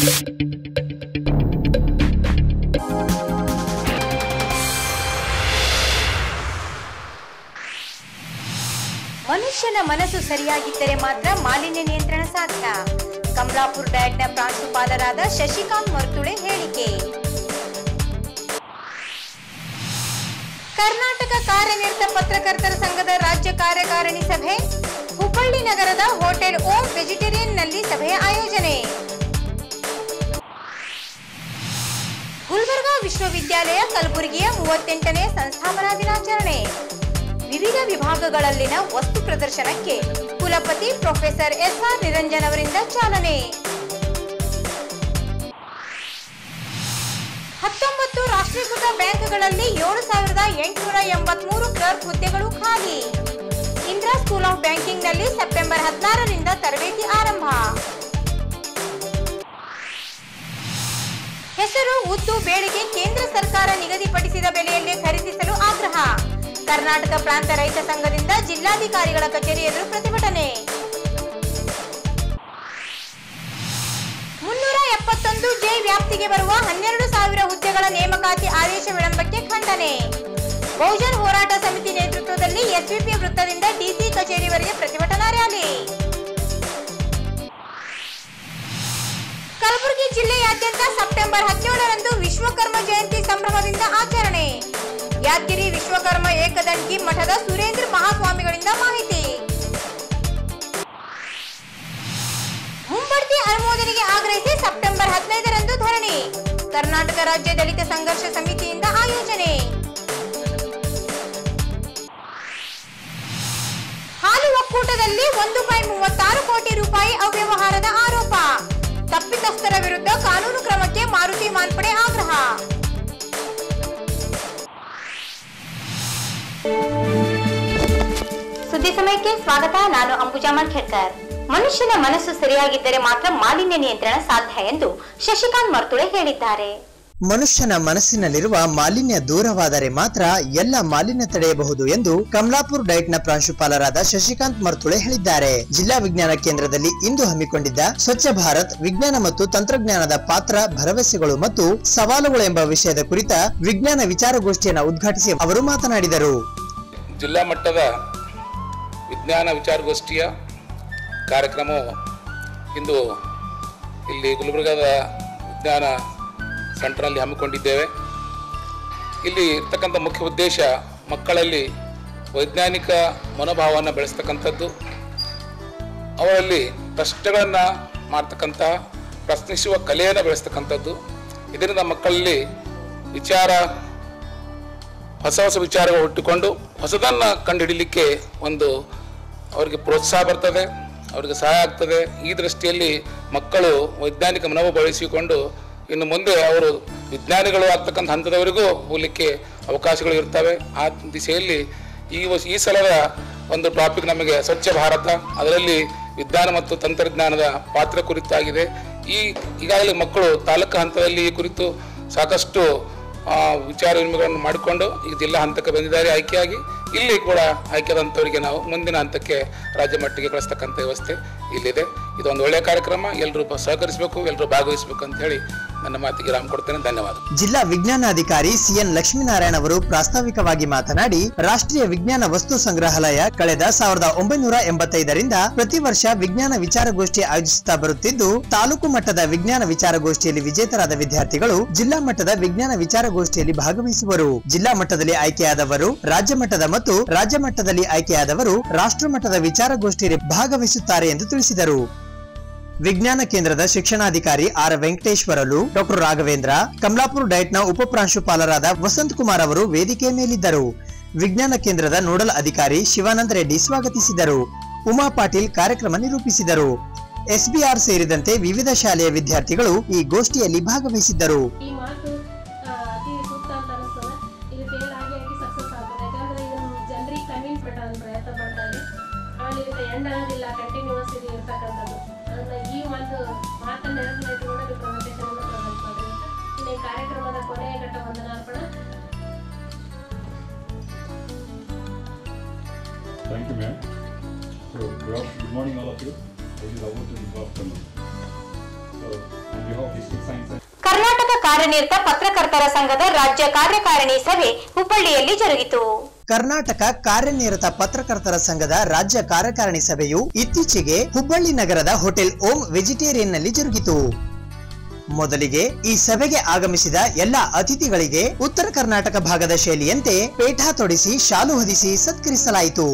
ಮನುಷ್ಯನ ಮನಸ್ಸು ಸರಿಯಾಗಿದ್ದರೆ ಮಾತ್ರ ಮಾಲಿನ್ಯ ನಿಯಂತ್ರಣ ಸಾಧ್ಯ ಕಮಲಾಪುರ್ ಡಯಟ್ನ ಪ್ರಾಂಶುಪಾಲರಾದ ಶಶಿಕಾಂತ್ ಮರ್ತುಳೆ ಹೇಳಿಕೆ ಕರ್ನಾಟಕ ಕಾರ್ಯನಿರತ ಪತ್ರಕರ್ತರ ಸಂಘದ ರಾಜ್ಯ ಕಾರ್ಯಕಾರಿಣಿ ಸಭೆ ಹುಬ್ಬಳ್ಳಿ ನಗರದ ಹೋಟೆಲ್ ಓಂ ವೆಜಿಟೇರಿಯನ್ನಲ್ಲಿ ಸಭೆಯ ಆಯೋಜನೆ ಗುಲ್ಬರ್ಗಾ ವಿಶ್ವವಿದ್ಯಾಲಯ ಕಲಬುರಗಿಯ ಮೂವತ್ತೆಂಟನೇ ಸಂಸ್ಥಾಪನಾ ದಿನಾಚರಣೆ ವಿವಿಧ ವಿಭಾಗಗಳಲ್ಲಿನ ವಸ್ತು ಪ್ರದರ್ಶನಕ್ಕೆ ಕುಲಪತಿ ಪ್ರೊಫೆಸರ್ ಎಸ್ ಆರ್ ನಿರಂಜನ್ ಅವರಿಂದ ಚಾಲನೆ ಹತ್ತೊಂಬತ್ತು ರಾಷ್ಟ್ರೀಕೃತ ಬ್ಯಾಂಕ್ಗಳಲ್ಲಿ ಏಳು ಸಾವಿರದ ಎಂಟುನೂರ ಎಂಬತ್ಮೂರು ಕ್ಲರ್ಕ್ ಹುದ್ದೆಗಳು ಖಾಲಿ ಇಂದಿರಾ ಸ್ಕೂಲ್ ಆಫ್ ಬ್ಯಾಂಕಿಂಗ್ನಲ್ಲಿ ಸೆಪ್ಟೆಂಬರ್ ಹದಿನಾರರಿಂದ ತರಬೇತಿ ಆರಂಭ ಹೆಸರು ಉದ್ದು ಬೇಳೆಗೆ ಕೇಂದ್ರ ಸರ್ಕಾರ ನಿಗದಿಪಡಿಸಿದ ಬೆಲೆಯಲ್ಲೇ ಖರೀದಿಸಲು ಆಗ್ರಹ ಕರ್ನಾಟಕ ಪ್ರಾಂತ ರೈತ ಸಂಘದಿಂದ ಜಿಲ್ಲಾಧಿಕಾರಿಗಳ ಕಚೇರಿ ಎದುರು ಪ್ರತಿಭಟನೆ ಮುನ್ನೂರ ಎಪ್ಪತ್ತೊಂದು ಜೆ ವ್ಯಾಪ್ತಿಗೆ ಬರುವ ಹನ್ನೆರಡು ಸಾವಿರ ಹುದ್ದೆಗಳ ನೇಮಕಾತಿ ಆದೇಶ ವಿಳಂಬಕ್ಕೆ ಖಂಡನೆ ಬಹುಜನ್ ಹೋರಾಟ ಸಮಿತಿ ನೇತೃತ್ವದಲ್ಲಿ ಎಸ್ವಿಪಿ ವೃತ್ತದಿಂದ ಡಿಸಿ ಕಚೇರಿವರೆಗೆ ಪ್ರತಿಭಟನಾ ರ್ಯಾಲಿ ಕಲಬುರಗಿ ಜಿಲ್ಲೆಯಾದ್ಯಂತ ಸೆಪ್ಟೆಂಬರ್ ಹದಿನೇಳರಂದು ವಿಶ್ವಕರ್ಮ ಜಯಂತಿ ಸಂಭ್ರಮದಿಂದ ಆಚರಣೆ ಯಾದಗಿರಿ ವಿಶ್ವಕರ್ಮ ಏಕದಂಕಿ ಮಠದ ಸುರೇಂದ್ರ ಮಹಾಸ್ವಾಮಿಗಳಿಂದ ಮಾಹಿತಿ ಮುಂಬಡ್ತಿ ಅನುಮೋದನೆಗೆ ಆಗ್ರಹಿಸಿ ಸೆಪ್ಟೆಂಬರ್ ಹದಿನೈದರಂದು ಧರಣಿ ಕರ್ನಾಟಕ ರಾಜ್ಯ ದಲಿತ ಸಂಘರ್ಷ ಸಮಿತಿಯಿಂದ ಆಯೋಜನೆ ಹಾಲು ಒಕ್ಕೂಟದಲ್ಲಿ ಒಂದು ಪಾಯಿಂಟ್ ಮೂವತ್ತಾರು ಕೋಟಿ ರೂಪಾಯಿ ಅವ್ಯವಹಾರದ ಆರೋಪ ತಪ್ಪಿತಸ್ಥರ ವಿರುದ್ಧ ಕಾನೂನು ಕ್ರಮಕ್ಕೆ ಮಾರುತಿ ಮಾನ್ಪಡೆ ಆಗ್ರಹ ಸುದ್ದಿ ಸಮಯಕ್ಕೆ ಸ್ವಾಗತ ನಾನು ಅಂಬುಜಾ ಮಲ್ಖೇಡ್ಕರ್ ಮನುಷ್ಯನ ಮನಸ್ಸು ಸರಿಯಾಗಿದ್ದರೆ ಮಾತ್ರ ಮಾಲಿನ್ಯ ನಿಯಂತ್ರಣ ಸಾಧ್ಯ ಎಂದು ಶಶಿಕಾಂತ್ ಮರ್ತುಳೆ ಹೇಳಿದ್ದಾರೆ ಮನುಷ್ಯನ ಮನಸ್ಸಿನಲ್ಲಿರುವ ಮಾಲಿನ್ಯ ದೂರವಾದರೆ ಮಾತ್ರ ಎಲ್ಲ ಮಾಲಿನ್ಯ ತಡೆಯಬಹುದು ಎಂದು ಕಮಲಾಪುರ್ ಡಯಟ್ನ ಪ್ರಾಂಶುಪಾಲರಾದ ಶಶಿಕಾಂತ್ ಮರ್ತುಳೆ ಹೇಳಿದ್ದಾರೆ ಜಿಲ್ಲಾ ವಿಜ್ಞಾನ ಕೇಂದ್ರದಲ್ಲಿ ಇಂದು ಹಮ್ಮಿಕೊಂಡಿದ್ದ ಸ್ವಚ್ಛ ಭಾರತ್ ವಿಜ್ಞಾನ ಮತ್ತು ತಂತ್ರಜ್ಞಾನದ ಪಾತ್ರ ಭರವಸೆಗಳು ಮತ್ತು ಸವಾಲುಗಳು ಎಂಬ ವಿಷಯದ ಕುರಿತ ವಿಜ್ಞಾನ ವಿಚಾರಗೋಷ್ಠಿಯನ್ನು ಉದ್ಘಾಟಿಸಿ ಅವರು ಮಾತನಾಡಿದರು ಜಿಲ್ಲಾ ಮಟ್ಟದ ವಿಜ್ಞಾನ ವಿಚಾರಗೋಷ್ಠಿಯ ಕಾರ್ಯಕ್ರಮವು ಇಂದು ಇಲ್ಲಿ ಗುಲ್ಬರ್ಗದ ವಿಜ್ಞಾನ ಸೆಂಟರ್ನಲ್ಲಿ ಹಮ್ಮಿಕೊಂಡಿದ್ದೇವೆ ಇಲ್ಲಿ ಇರ್ತಕ್ಕಂಥ ಮುಖ್ಯ ಉದ್ದೇಶ ಮಕ್ಕಳಲ್ಲಿ ವೈಜ್ಞಾನಿಕ ಮನೋಭಾವವನ್ನು ಬೆಳೆಸ್ತಕ್ಕಂಥದ್ದು ಅವರಲ್ಲಿ ಪ್ರಶ್ನೆಗಳನ್ನು ಮಾಡ್ತಕ್ಕಂಥ ಪ್ರಶ್ನಿಸುವ ಕಲೆಯನ್ನು ಬೆಳೆಸ್ತಕ್ಕಂಥದ್ದು ಇದರಿಂದ ಮಕ್ಕಳಲ್ಲಿ ವಿಚಾರ ಹೊಸ ಹೊಸ ವಿಚಾರಗಳು ಹುಟ್ಟಿಕೊಂಡು ಹೊಸದನ್ನು ಕಂಡುಹಿಡಿಲಿಕ್ಕೆ ಒಂದು ಅವರಿಗೆ ಪ್ರೋತ್ಸಾಹ ಬರ್ತದೆ ಅವರಿಗೆ ಸಹಾಯ ಆಗ್ತದೆ ಈ ದೃಷ್ಟಿಯಲ್ಲಿ ಮಕ್ಕಳು ವೈಜ್ಞಾನಿಕ ಮನೋಭಾವ ಬೆಳೆಸಿಕೊಂಡು ಇನ್ನು ಮುಂದೆ ಅವರು ವಿಜ್ಞಾನಿಗಳು ಆಗ್ತಕ್ಕಂಥ ಹಂತದವರೆಗೂ ಹೋಗಲಿಕ್ಕೆ ಅವಕಾಶಗಳು ಇರ್ತವೆ ಆ ದಿಶೆಯಲ್ಲಿ ಈ ವರ್ಷ ಈ ಸಲದ ಒಂದು ಟಾಪಿಕ್ ನಮಗೆ ಸ್ವಚ್ಛ ಭಾರತ ಅದರಲ್ಲಿ ವಿಜ್ಞಾನ ಮತ್ತು ತಂತ್ರಜ್ಞಾನದ ಪಾತ್ರ ಕುರಿತಾಗಿದೆ ಈ ಈಗಾಗಲೇ ಮಕ್ಕಳು ತಾಲೂಕು ಹಂತದಲ್ಲಿ ಈ ಕುರಿತು ಸಾಕಷ್ಟು ಆ, ವಿಚಾರ ವಿನಿಮಯಗಳನ್ನು ಮಾಡಿಕೊಂಡು ಈಗ ಜಿಲ್ಲಾ ಹಂತಕ್ಕೆ ಬಂದಿದ್ದಾರೆ ಆಯ್ಕೆಯಾಗಿ ಇಲ್ಲಿ ಕೂಡ ಆಯ್ಕೆಯಾದಂಥವರಿಗೆ ನಾವು ಮುಂದಿನ ಹಂತಕ್ಕೆ ರಾಜ್ಯ ಮಟ್ಟಿಗೆ ಕಳಿಸ್ತಕ್ಕಂಥ ವ್ಯವಸ್ಥೆ ಇಲ್ಲಿದೆ ಇದೊಂದು ಒಳ್ಳೆಯ ಕಾರ್ಯಕ್ರಮ ಎಲ್ಲರೂ ಸಹಕರಿಸಬೇಕು ಎಲ್ಲರೂ ಭಾಗವಹಿಸಬೇಕು ಅಂತ ಹೇಳಿ ನನ್ನ ಮಾತಿಗೆ ರಾಮ್ ಕೊಡ್ತೇನೆ ಧನ್ಯವಾದ ಜಿಲ್ಲಾ ವಿಜ್ಞಾನಾಧಿಕಾರಿ ಸಿಎನ್ ಲಕ್ಷ್ಮೀನಾರಾಯಣ ಅವರು ಪ್ರಾಸ್ತಾವಿಕವಾಗಿ ಮಾತನಾಡಿ ರಾಷ್ಟ್ರೀಯ ವಿಜ್ಞಾನ ವಸ್ತು ಸಂಗ್ರಹಾಲಯ ಕಳೆದ ಸಾವಿರದ ಒಂಬೈನೂರ ಎಂಬತ್ತೈದರಿಂದ ಪ್ರತಿ ವರ್ಷ ವಿಜ್ಞಾನ ವಿಚಾರಗೋಷ್ಠಿ ಆಯೋಜಿಸುತ್ತಾ ಬರುತ್ತಿದ್ದು ತಾಲೂಕು ಮಟ್ಟದ ವಿಜ್ಞಾನ ವಿಚಾರಗೋಷ್ಠಿಯಲ್ಲಿ ವಿಜೇತರಾದ ವಿದ್ಯಾರ್ಥಿಗಳು ಜಿಲ್ಲಾ ಮಟ್ಟದ ವಿಜ್ಞಾನ ವಿಚಾರಗೋಷ್ಠಿಯಲ್ಲಿ ಭಾಗವಹಿಸುವರು ಜಿಲ್ಲಾ ಮಟ್ಟದಲ್ಲಿ ಆಯ್ಕೆಯಾದವರು ರಾಜ್ಯ ಮಟ್ಟದ ಮತ್ತು ರಾಜ್ಯ ಮಟ್ಟದಲ್ಲಿ ಆಯ್ಕೆಯಾದವರು ರಾಷ್ಟ್ರ ಮಟ್ಟದ ವಿಚಾರಗೋಷ್ಠಿಯಲ್ಲಿ ಭಾಗವಹಿಸುತ್ತಾರೆ ಎಂದು ತಿಳಿಸಿದರು ವಿಜ್ಞಾನ ಕೇಂದ್ರದ ಶಿಕ್ಷಣಾಧಿಕಾರಿ ಆರ್ ವೆಂಕಟೇಶ್ವರಲು ಡಾಕ್ಟರ್ ರಾಘವೇಂದ್ರ ಕಮಲಾಪುರ್ ಡಯಟ್ನ ಉಪಪ್ರಾಂಶುಪಾಲರಾದ ವಸಂತ್ ಕುಮಾರ್ ಅವರು ವೇದಿಕೆ ಮೇಲಿದ್ದರು ವಿಜ್ಞಾನ ಕೇಂದ್ರದ ನೋಡಲ್ ಅಧಿಕಾರಿ ಶಿವಾನಂದ ರೆಡ್ಡಿ ಸ್ವಾಗತಿಸಿದರು ಉಮಾ ಪಾಟೀಲ್ ಕಾರ್ಯಕ್ರಮ ನಿರೂಪಿಸಿದರು ಎಸ್ಬಿಆರ್ ಸೇರಿದಂತೆ ವಿವಿಧ ಶಾಲೆಯ ವಿದ್ಯಾರ್ಥಿಗಳು ಈ ಗೋಷ್ಠಿಯಲ್ಲಿ ಭಾಗವಹಿಸಿದ್ದರು ಈ ಮಾತು ಆ, ಅತಿ ಸೂಕ್ತ ಅಂತ ಅನಿಸ್ತದೆ ಇದು ಫೇಲ್ ಆಗಿ ಆಗಿ ಸಕ್ಸಸ್ ಆಗ್ತದೆ ಯಾಕಂದ್ರೆ ಇದನ್ನು ಜನರಿಗೆ ಕನ್ವಿನ್ಸ್ ಮಾಡೋ ಪ್ರಯತ್ನ ಮಾಡ್ತಾ ಇದೆ ಆಮೇಲೆ ಇದಕ್ಕೆ ಎಂಡ್ ಆಗೋದಿಲ್ಲ ಕಂಟಿನ್ಯೂಸ್ ಇದು ಇರ್ತಕ್ಕಂಥದ್ದು ಅದನ್ನ ಈ ಒಂದು ಮಾತನ್ನ ನೆನಪಿನ ಇಟ್ಕೊಂಡು ನೀವು ಪ್ರೆಸೆಂಟೇಷನ್ ಅನ್ನು ಪ್ರೆಸೆಂಟ್ ಮಾಡಿರಿ ಇನ್ನು ಈ ಕಾರ್ಯಕ್ರಮದ ಕೊನೆಯ ಘಟ್ಟ ವಂದನಾರ್ಪಣ Thank you, ma'am. So, good af- good morning, all of you. This is about to good afternoon. So, on behalf of District Science Center. Karnataka ಕಾರ್ಯನಿರತ ಪತ್ರಕರ್ತರ ಸಂಘದ ರಾಜ್ಯ ಕಾರ್ಯಕಾರಿಣಿ ಸಭೆ ಹುಬ್ಬಳ್ಳಿಯಲ್ಲಿ ಜರುಗಿತು ಕರ್ನಾಟಕ ಕಾರ್ಯನಿರತ ಪತ್ರಕರ್ತರ ಸಂಘದ ರಾಜ್ಯ ಕಾರ್ಯಕಾರಿಣಿ ಸಭೆಯು ಇತ್ತೀಚೆಗೆ ಹುಬ್ಬಳ್ಳಿ ನಗರದ ಹೋಟೆಲ್ ಓಂ ವೆಜಿಟೇರಿಯನ್ ನಲ್ಲಿ ಜರುಗಿತು ಮೊದಲಿಗೆ ಈ ಸಭೆಗೆ ಆಗಮಿಸಿದ ಎಲ್ಲ ಅತಿಥಿಗಳಿಗೆ ಉತ್ತರ ಕರ್ನಾಟಕ ಭಾಗದ ಶೈಲಿಯಂತೆ ಪೇಠ ತೊಡಿಸಿ ಶಾಲು ಹೊದಿಸಿ ಸತ್ಕರಿಸಲಾಯಿತು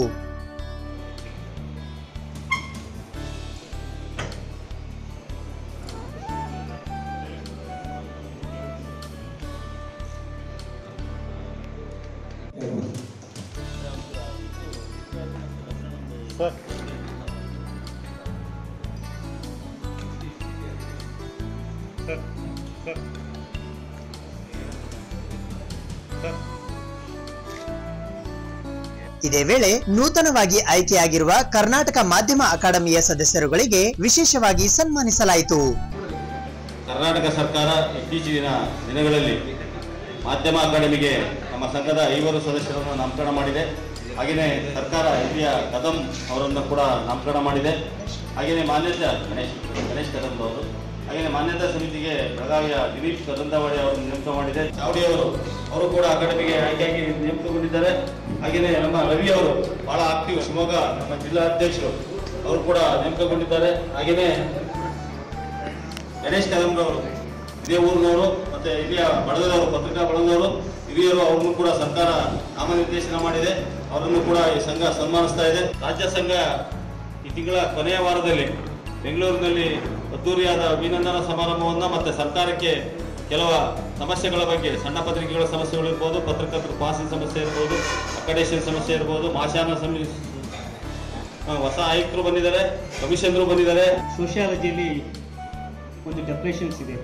ಇದೇ ವೇಳೆ ನೂತನವಾಗಿ ಆಯ್ಕೆಯಾಗಿರುವ ಕರ್ನಾಟಕ ಮಾಧ್ಯಮ ಅಕಾಡೆಮಿಯ ಸದಸ್ಯರುಗಳಿಗೆ ವಿಶೇಷವಾಗಿ ಸನ್ಮಾನಿಸಲಾಯಿತು ಕರ್ನಾಟಕ ಸರ್ಕಾರ ಇತ್ತೀಚಿನ ದಿನಗಳಲ್ಲಿ ಮಾಧ್ಯಮ ಅಕಾಡೆಮಿಗೆ ನಮ್ಮ ಸಂಘದ ಐವರು ಸದಸ್ಯರನ್ನು ನಾಮಕರಣ ಮಾಡಿದೆ ಹಾಗೆಯೇ ಸರ್ಕಾರ ಹಿರಿಯ ಕದಂ ಅವರನ್ನು ಕೂಡ ನಾಮಕರಣ ಮಾಡಿದೆ ಹಾಗೆಯೇ ಮಾನ್ಯತಾ ಗಣೇಶ್ ಗಣೇಶ್ ಕದಂ ಅವರು ಹಾಗೆಯೇ ಮಾನ್ಯತಾ ಸಮಿತಿಗೆ ಬೆಳಗಾವಿಯ ದಿಲೀಪ್ ಕದಂದವಾಡಿ ಅವರನ್ನು ನೇಮಕ ಮಾಡಿದೆ ಚಾವಡಿ ಅವರು ಅವರು ಕೂಡ ಅಕಾಡೆಮಿಗೆ ಆಯ್ಕೆಯಾಗಿ ನೇಮಕಗೊಂಡಿದ್ದಾರೆ ಹಾಗೆಯೇ ನಮ್ಮ ರವಿ ಅವರು ಬಹಳ ಆಕ್ಟಿವ್ ಶಿವಮೊಗ್ಗ ನಮ್ಮ ಜಿಲ್ಲಾ ಅಧ್ಯಕ್ಷರು ಅವರು ಕೂಡ ನೇಮಕಗೊಂಡಿದ್ದಾರೆ ಹಾಗೆಯೇ ಗಣೇಶ್ ಕದಂಬರವರು ಇದೇ ಊರಿನವರು ಮತ್ತೆ ಹಿರಿಯ ಬಳಗದವರು ಪತ್ರಿಕಾ ಬಳಗದವರು ಹಿರಿಯರು ಅವ್ರನ್ನು ಕೂಡ ಸರ್ಕಾರ ನಾಮನಿರ್ದೇಶನ ಮಾಡಿದೆ ಅವರನ್ನು ಕೂಡ ಈ ಸಂಘ ಸನ್ಮಾನಿಸ್ತಾ ಇದೆ ರಾಜ್ಯ ಸಂಘ ಈ ತಿಂಗಳ ಕೊನೆಯ ವಾರದಲ್ಲಿ ಬೆಂಗಳೂರಿನಲ್ಲಿ ಅದ್ದೂರಿಯಾದ ಅಭಿನಂದನಾ ಸಮಾರಂಭವನ್ನ ಮತ್ತೆ ಸರ್ಕಾರಕ್ಕೆ ಕೆಲವು ಸಮಸ್ಯೆಗಳ ಬಗ್ಗೆ ಸಣ್ಣ ಪತ್ರಿಕೆಗಳ ಸಮಸ್ಯೆಗಳಿರ್ಬೋದು ಪತ್ರಕರ್ತರ ಪಾಸಿನ ಸಮಸ್ಯೆ ಇರ್ಬೋದು ಅಕಡೇಶನ್ ಸಮಸ್ಯೆ ಇರ್ಬೋದು ಮಾಶಾನ ಸಮಿ ಆ, ಹೊಸ ಆಯುಕ್ತರು ಬಂದಿದ್ದಾರೆ ಕಮಿಷನರು ಬಂದಿದ್ದಾರೆ ಸೋಷಿಯಾಲಜಿಯಲ್ಲಿ ಒಂದು ಡೆಫಿನೇಷನ್ಸ್ ಇದೆ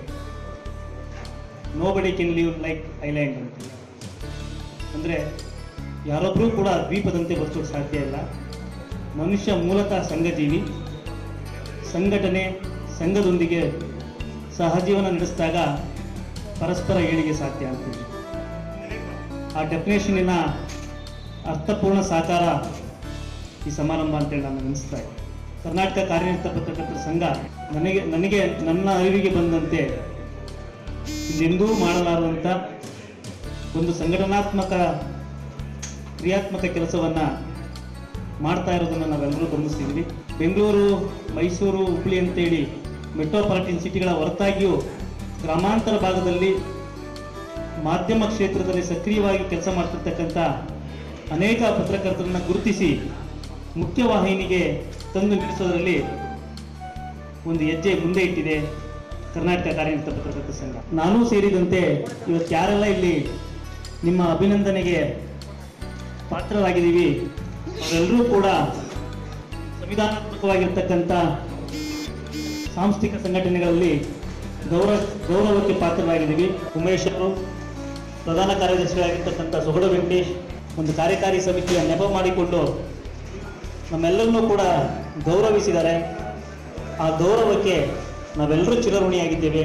ನೋ ಬಡಿ ಕೆನ್ ಲಿವ್ ಲೈಕ್ ಐಲ್ಯಾಂಡ್ ಅಂತ ಅಂದರೆ ಯಾರೊಬ್ಬರೂ ಕೂಡ ದ್ವೀಪದಂತೆ ಬದುಕೋಕ್ಕೆ ಸಾಧ್ಯ ಇಲ್ಲ ಮನುಷ್ಯ ಮೂಲತಃ ಸಂಘಜೀವಿ ಸಂಘಟನೆ ಸಂಘದೊಂದಿಗೆ ಸಹಜೀವನ ನಡೆಸಿದಾಗ ಪರಸ್ಪರ ಏಳಿಗೆ ಸಾಧ್ಯ ಅಂತೀವಿ ಆ ಡೆಫಿನೇಷನಿನ ಅರ್ಥಪೂರ್ಣ ಸಾಕಾರ ಈ ಸಮಾರಂಭ ಅಂತೇಳಿ ನಾನು ಅನಿಸ್ತಾ ಇದೆ ಕರ್ನಾಟಕ ಕಾರ್ಯನಿರತ ಪತ್ರಕರ್ತರ ಸಂಘ ನನಗೆ ನನಗೆ ನನ್ನ ಅರಿವಿಗೆ ಬಂದಂತೆ ಇನ್ನೆಂದೂ ಮಾಡಲಾರದಂಥ ಒಂದು ಸಂಘಟನಾತ್ಮಕ ಕ್ರಿಯಾತ್ಮಕ ಕೆಲಸವನ್ನ ಮಾಡ್ತಾ ಇರೋದನ್ನು ನಾವೆಲ್ಲರೂ ಗಮನಿಸ್ತಿದ್ವಿ ಬೆಂಗಳೂರು ಮೈಸೂರು ಹುಬ್ಬಳ್ಳಿ ಅಂತೇಳಿ ಮೆಟ್ರೋಪಾಲಿಟನ್ ಸಿಟಿಗಳ ಹೊರತಾಗಿಯೂ ಗ್ರಾಮಾಂತರ ಭಾಗದಲ್ಲಿ ಮಾಧ್ಯಮ ಕ್ಷೇತ್ರದಲ್ಲಿ ಸಕ್ರಿಯವಾಗಿ ಕೆಲಸ ಮಾಡ್ತಿರ್ತಕ್ಕಂಥ ಅನೇಕ ಪತ್ರಕರ್ತರನ್ನ ಗುರುತಿಸಿ ಮುಖ್ಯವಾಹಿನಿಗೆ ತಂದು ನಿಲ್ಲಿಸೋದ್ರಲ್ಲಿ ಒಂದು ಹೆಜ್ಜೆ ಮುಂದೆ ಇಟ್ಟಿದೆ ಕರ್ನಾಟಕ ಕಾರ್ಯನಿರತ ಪತ್ರಕರ್ತರ ಸಂಘ ನಾನೂ ಸೇರಿದಂತೆ ಇವತ್ತು ಯಾರೆಲ್ಲ ಇಲ್ಲಿ ನಿಮ್ಮ ಅಭಿನಂದನೆಗೆ ಪಾತ್ರರಾಗಿದ್ದೀವಿ ಅವರೆಲ್ಲರೂ ಕೂಡ ಸಂವಿಧಾನಾತ್ಮಕವಾಗಿರ್ತಕ್ಕಂಥ ಸಾಂಸ್ಥಿಕ ಸಂಘಟನೆಗಳಲ್ಲಿ ಗೌರವ ಗೌರವಕ್ಕೆ ಪಾತ್ರರಾಗಿದ್ದೀವಿ ಉಮೇಶ್ ಅವರು ಪ್ರಧಾನ ಕಾರ್ಯದರ್ಶಿಯಾಗಿರ್ತಕ್ಕಂಥ ಸುಗಡ ವೆಂಕಟೇಶ್ ಒಂದು ಕಾರ್ಯಕಾರಿ ಸಮಿತಿಯ ನೆಪ ಮಾಡಿಕೊಂಡು ನಮ್ಮೆಲ್ಲರನ್ನೂ ಕೂಡ ಗೌರವಿಸಿದ್ದಾರೆ ಆ ಗೌರವಕ್ಕೆ ನಾವೆಲ್ಲರೂ ಚಿರಋಣಿಯಾಗಿದ್ದೇವೆ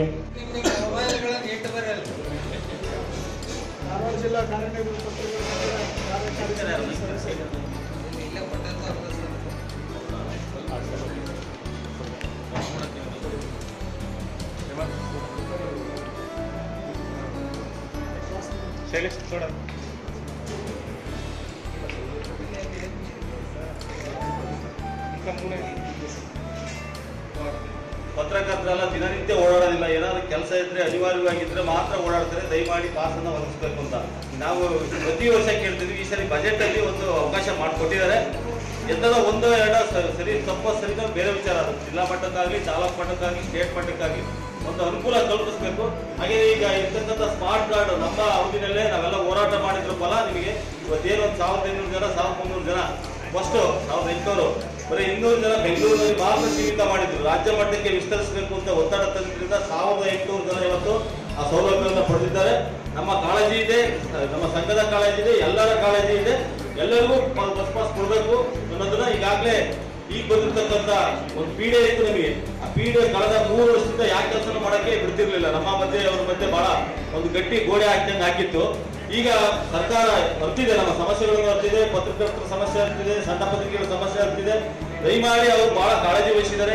ಪತ್ರಕರ್ತರೆಲ್ಲ ದಿನನಿತ್ಯ ಓಡಾಡೋದಿಲ್ಲ ಏನಾದ್ರು ಕೆಲಸ ಇದ್ರೆ ಅನಿವಾರ್ಯವಾಗಿದ್ರೆ ಮಾತ್ರ ಓಡಾಡ್ತಾರೆ ದಯಮಾಡಿ ಪಾಸನ್ನ ಒದಗಿಸ್ಬೇಕು ಅಂತ ನಾವು ಪ್ರತಿ ವರ್ಷ ಕೇಳ್ತಿದ್ವಿ ಈ ಸರಿ ಬಜೆಟ್ ಅಲ್ಲಿ ಒಂದು ಅವಕಾಶ ಮಾಡಿಕೊಟ್ಟಿದ್ದಾರೆ ಎಂತದ ಒಂದು ಎರಡ ಸ- ಸರಿ ತಪ್ಪ ಸರಿದ ಬೇರೆ ವಿಚಾರ ಅದು ಜಿಲ್ಲಾ ಮಟ್ಟಕ್ಕಾಗ್ಲಿ ತಾಲೂಕು ಮಟ್ಟಕ್ಕಾಗ್ಲಿ ಸ್ಟೇಟ್ ಮಟ್ಟಕ್ಕಾಗ್ಲಿ ಒಂದು ಅನುಕೂಲ ಕಲ್ಪಿಸ್ಬೇಕು ಹಾಗೆ ಈಗ ಇರ್ತಕ್ಕಂಥ ಸ್ಮಾರ್ಟ್ ಕಾರ್ಡ್ ನಮ್ಮ ಅವಧಿನಲ್ಲೇ ನಾವೆಲ್ಲ ಹೋರಾಟ ಮಾಡಿದ್ರು ಫಲ ನಿಮಗೆ ಇವತ್ತೇನು ಒಂದು ಸಾವಿರದ ಐನೂರು ಜನ ಸಾವಿರದ ಮುನ್ನೂರು ಜನ ಫಸ್ಟ್ ಸಾವಿರದ ಎಂಟುನೂರು ಬರೀ ಇನ್ನೂರು ಜನ ಬೆಂಗಳೂರಿನಲ್ಲಿ ಮಾತ್ರ ಸೀಮಿತ ಮಾಡಿದ್ರು ರಾಜ್ಯ ಮಟ್ಟಕ್ಕೆ ವಿಸ್ತರಿಸಬೇಕು ಅಂತ ಒತ್ತಡ ತಂದ್ರಿಂದ ಸಾವಿರದ ಎಂಟುನೂರು ಜನ ಇವತ್ತು ಆ ಸೌಲಭ್ಯವನ್ನು ಪಡೆದಿದ್ದಾರೆ ನಮ್ಮ ಕಾಳಜಿ ಇದೆ ನಮ್ಮ ಸಂಘದ ಕಾಳಜಿ ಇದೆ ಎಲ್ಲರ ಕಾಳಜಿ ಇದೆ ಎಲ್ಲರಿಗೂ ಪ- ಬಸ್ ಪಾಸ್ ಕೊಡಬೇಕು ಅನ್ನೋದನ್ನ ಈಗಾಗಲೇ ಈಗ ಬಂದಿರ್ತಕ್ಕಂಥ ಒಂದು ಪೀಡೆ ಇತ್ತು ನಮಗೆ ಆ ಪೀಡೆ ಕಳೆದ ಮೂರು ವರ್ಷದಿಂದ ಯಾಕೆ ಕೆಲಸ ಮಾಡಕ್ಕೆ ಬಿಡ್ತಿರ್ಲಿಲ್ಲ ನಮ್ಮ ಮಧ್ಯೆ ಅವ್ರ ಮಧ್ಯೆ ಬಹಳ ಒಂದು ಗಟ್ಟಿ ಗೋಡೆ ಹಾಕ್ದಂಗೆ ಹಾಕಿತ್ತು ಈಗ ಸರ್ಕಾರ ಅರ್ತಿದೆ ನಮ್ಮ ಸಮಸ್ಯೆಗಳನ್ನು ಅರ್ತಿದೆ ಪತ್ರಕರ್ತರ ಸಮಸ್ಯೆ ಅರ್ತಿದೆ ಸಣ್ಣ ಪತ್ರಿಕೆಗಳ ಸಮಸ್ಯೆ ಅರ್ತಿದೆ ದಯಮಾಡಿ ಅವರು ಬಹಳ ಕಾಳಜಿ ವಹಿಸಿದ್ದಾರೆ ಈಗ ಒಬ್ಬರು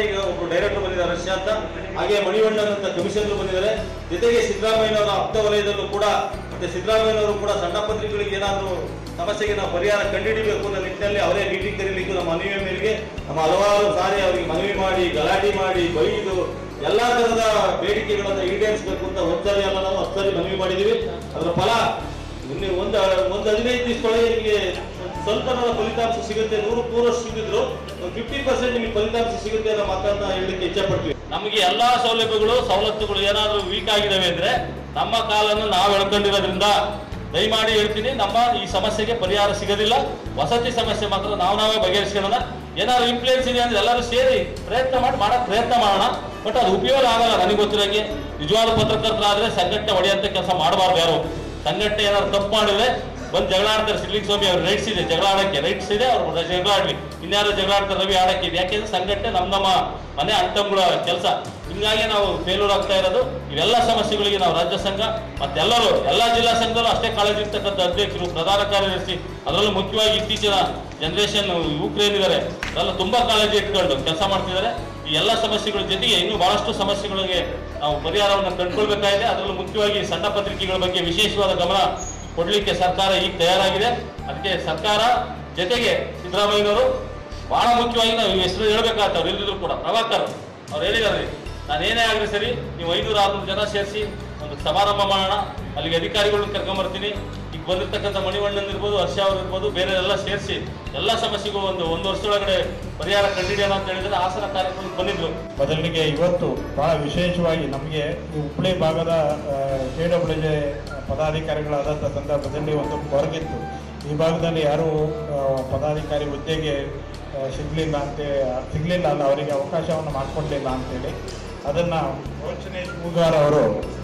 ಡೈರೆಕ್ಟರ್ ಬಂದಿದ್ದಾರೆ ರಶ್ಯಾ ಅಂತ ಹಾಗೆ ಮಣಿವಣ್ಣನ್ ಅಂತ ಕಮಿಷನರ್ ಬಂದಿದ್ದಾರೆ ಜೊತೆಗೆ ಸಿದ್ದರಾಮಯ್ಯನವರ ಆಪ್ತ ವಲಯದಲ್ಲೂ ಕೂಡ ಮತ್ತೆ ಸಿದ್ದರಾಮಯ್ಯನವರು ಕೂಡ ಸಣ್ಣ ಪತ್ರಿಕೆಗಳಿಗೆ ಏನಾದರೂ ಸಮಸ್ಯೆಗೆ ನಾವು ಪರಿಹಾರ ಕಂಡುಹಿಡಿಬೇಕು ಅನ್ನೋ ನಿಟ್ಟಿನಲ್ಲಿ ಅವರೇ ಮೀಟಿಂಗ್ ಕರೀಲಿಕ್ಕೆ ನಮ್ಮ ಮನವಿ ಮೇರೆಗೆ ನಮ್ಮ ಹಲವಾರು ಸಾರಿ ಅವರಿಗೆ ಮನವಿ ಮಾಡಿ ಗಲಾಟೆ ಮಾಡಿ ಬೈದು ಎಲ್ಲಾ ತರದ ಬೇಡಿಕೆಗಳನ್ನು ಈಡೇರಿಸಬೇಕು ಅಂತ ಒಂದ್ಸರಿ ಅಲ್ಲ ನಾವು ಹತ್ತು ಸರಿ ಮನವಿ ಮಾಡಿದೀವಿ ಅದರ ಫಲ ಇನ್ನು ಒಂದು ಒಂದು ಹದಿನೈದು ದಿವಸದೊಳಗೆ ನಿಮಗೆ ಸ್ವಲ್ಪ ಫಲಿತಾಂಶ ಸಿಗುತ್ತೆ ನೂರು ನೂರಷ್ಟು ಸಿಗಿದ್ರು ಫಿಫ್ಟಿ ಪರ್ಸೆಂಟ್ ನಿಮಗೆ ಫಲಿತಾಂಶ ಸಿಗುತ್ತೆ ಅನ್ನೋ ಮಾತನ್ನ ಹೇಳಲಿಕ್ಕೆ ಇಚ್ಛೆ ಪಡ್ತೀವಿ ನಮಗೆ ಎಲ್ಲಾ ಸೌಲಭ್ಯಗಳು ಸವಲತ್ತುಗಳು ಏನಾದರೂ ವೀಕ್ ಆಗಿದಾವೆ ಅಂದ್ರೆ ನಮ್ಮ ಕಾಲನ್ನು ನಾವು ಎಳ್ಕೊಂಡಿರೋದ್ರಿಂದ ದಯಮಾಡಿ ಹೇಳ್ತೀನಿ ನಮ್ಮ ಈ ಸಮಸ್ಯೆಗೆ ಪರಿಹಾರ ಸಿಗೋದಿಲ್ಲ ವಸತಿ ಸಮಸ್ಯೆ ಮಾತ್ರ ನಾವು ನಾವೇ ಬಗೆಹರಿಸ್ಕೊಳ್ಳೋಣ ಏನಾದ್ರು ಇನ್ಫ್ಲೂಯೆನ್ಸ್ ಇದೆ ಅಂದ್ರೆ ಎಲ್ಲರೂ ಸೇರಿ ಪ್ರಯತ್ನ ಮಾಡಿ ಮಾಡಕ್ ಪ್ರಯತ್ನ ಮಾಡೋಣ ಬಟ್ ಅದು ಉಪಯೋಗ ಆಗಲ್ಲ ನನಗೆ ಗೊತ್ತಿರಂಗೆ ನಿಜವಾದ ಪತ್ರಕರ್ತರಾದ್ರೆ ಸಂಘಟನೆ ಹೊಡೆಯಂತ ಕೆಲಸ ಮಾಡಬಾರ್ದು ಯಾರು ಸಂಘಟನೆ ಏನಾದ್ರು ತಪ್ಪು ಮಾಡಿದ್ರೆ ಬಂದು ಜಗಳ ಆಡ್ತಾರೆ ಸಿಡ್ಲಿಂಗ್ ಸ್ವಾಮಿ ಅವ್ರ ರೈಟ್ಸ್ ಇದೆ ಜಗಳ ಆಡಕ್ಕೆ ರೈಟ್ಸ್ ಇದೆ ಅವ್ರು ಜಗಳ ಆಡ್ಲಿ ಇನ್ಯಾರು ಜಗಳ ಆಡ್ತಾರೆ ರವಿ ಆಡಕ್ಕೆ ಇದೆ ಯಾಕೆಂದ್ರೆ ಸಂಘಟನೆ ನಮ್ಮ ನಮ್ಮ ಮನೆ ಅಣ್ತಂಗಳ ಕೆಲಸ ಹಿಂಗಾಗಿ ನಾವು ಫೇಲ್ಯೂರ್ ಆಗ್ತಾ ಇರೋದು ಇವೆಲ್ಲ ಸಮಸ್ಯೆಗಳಿಗೆ ನಾವು ರಾಜ್ಯ ಸಂಘ ಮತ್ತೆಲ್ಲರೂ ಎಲ್ಲಾ ಜಿಲ್ಲಾ ಸಂಘದಲ್ಲೂ ಅಷ್ಟೇ ಕಾಳಜಿ ಇರ್ತಕ್ಕಂಥ ಅಧ್ಯಕ್ಷರು ಪ್ರಧಾನ ಕಾರ್ಯದರ್ಶಿ ಅದರಲ್ಲೂ ಮುಖ್ಯವಾಗಿ ಇತ್ತೀಚಿನ ಜನರೇಷನ್ ಯುವಕರೇನಿದ್ದಾರೆ ಅದೆಲ್ಲ ತುಂಬಾ ಕಾಳಜಿ ಇಟ್ಕೊಂಡು ಕೆಲಸ ಮಾಡ್ತಿದ್ದಾರೆ ಈ ಎಲ್ಲ ಸಮಸ್ಯೆಗಳ ಜೊತೆಗೆ ಇನ್ನೂ ಬಹಳಷ್ಟು ಸಮಸ್ಯೆಗಳಿಗೆ ನಾವು ಪರಿಹಾರವನ್ನು ಕಂಡುಕೊಳ್ಬೇಕಾಗಿದೆ ಅದರಲ್ಲೂ ಮುಖ್ಯವಾಗಿ ಸಣ್ಣ ಪತ್ರಿಕೆಗಳ ಬಗ್ಗೆ ವಿಶೇಷವಾದ ಗಮನ ಕೊಡ್ಲಿಕ್ಕೆ ಸರ್ಕಾರ ಈಗ ತಯಾರಾಗಿದೆ ಅದಕ್ಕೆ ಸರ್ಕಾರ ಜೊತೆಗೆ ಸಿದ್ದರಾಮಯ್ಯನವರು ಬಹಳ ಮುಖ್ಯವಾಗಿ ನಾವು ಈ ಹೆಸರು ಹೇಳ್ಬೇಕಾಗ್ತದೆ ಅವ್ರು ಎಲ್ಲಿದ್ರು ಕೂಡ ಪ್ರಭಾಕರ್ ಅವ್ರು ಹೇಳಿದ್ದಾರೆ ನಾನು ಏನೇ ಆಗಲಿ ಸರಿ ನೀವು ಐನೂರು ಆರ್ನೂರು ಜನ ಸೇರಿಸಿ ಒಂದು ಸಮಾರಂಭ ಮಾಡೋಣ ಅಲ್ಲಿಗೆ ಅಧಿಕಾರಿಗಳನ್ನ ಕರ್ಕೊಂಬರ್ತೀನಿ ಈಗ ಬಂದಿರ್ತಕ್ಕಂಥ ಮಣಿವಣ್ಣನ್ ಇರ್ಬೋದು ಹರ್ಷ ಅವ್ರು ಇರ್ಬೋದು ಬೇರೆ ಎಲ್ಲ ಸೇರಿಸಿ ಎಲ್ಲ ಸಮಸ್ಯೆಗೂ ಒಂದು ಒಂದು ವರ್ಷದೊಳಗಡೆ ಪರಿಹಾರ ಕಂಡಿಡಿಯೋಣ ಅಂತ ಹೇಳಿದ್ರೆ ಹಾಸನ ಕಾರ್ಯಕ್ರಮಕ್ಕೆ ಬಂದಿದ್ರು ಮೊದಲಿಗೆ ಇವತ್ತು ಬಹಳ ವಿಶೇಷವಾಗಿ ನಮಗೆ ಈ ಹುಬ್ಬಳ್ಳಿ ಭಾಗದ ಕೆ ಡಬ್ಲ್ಯೂ ಜೆ ಪದಾಧಿಕಾರಿಗಳಾದಂಥ ಸಂದರ್ಭದಲ್ಲಿ ಒಂದು ಕೊರಗಿತ್ತು ಈ ಭಾಗದಲ್ಲಿ ಯಾರೂ ಆ, ಪದಾಧಿಕಾರಿ ಹುದ್ದೆಗೆ ಆ, ಸಿಗ್ಲಿಲ್ಲ ಅಂತ ಸಿಗ್ಲಿಲ್ಲ ಅಲ್ಲ ಅವರಿಗೆ ಅವಕಾಶವನ್ನು ಮಾಡಿಕೊಡ್ಲಿಲ್ಲ ಅಂತೇಳಿ ಅದನ್ನು ರೋಚನೆ ಹೂಗಾರ್ ಅವರು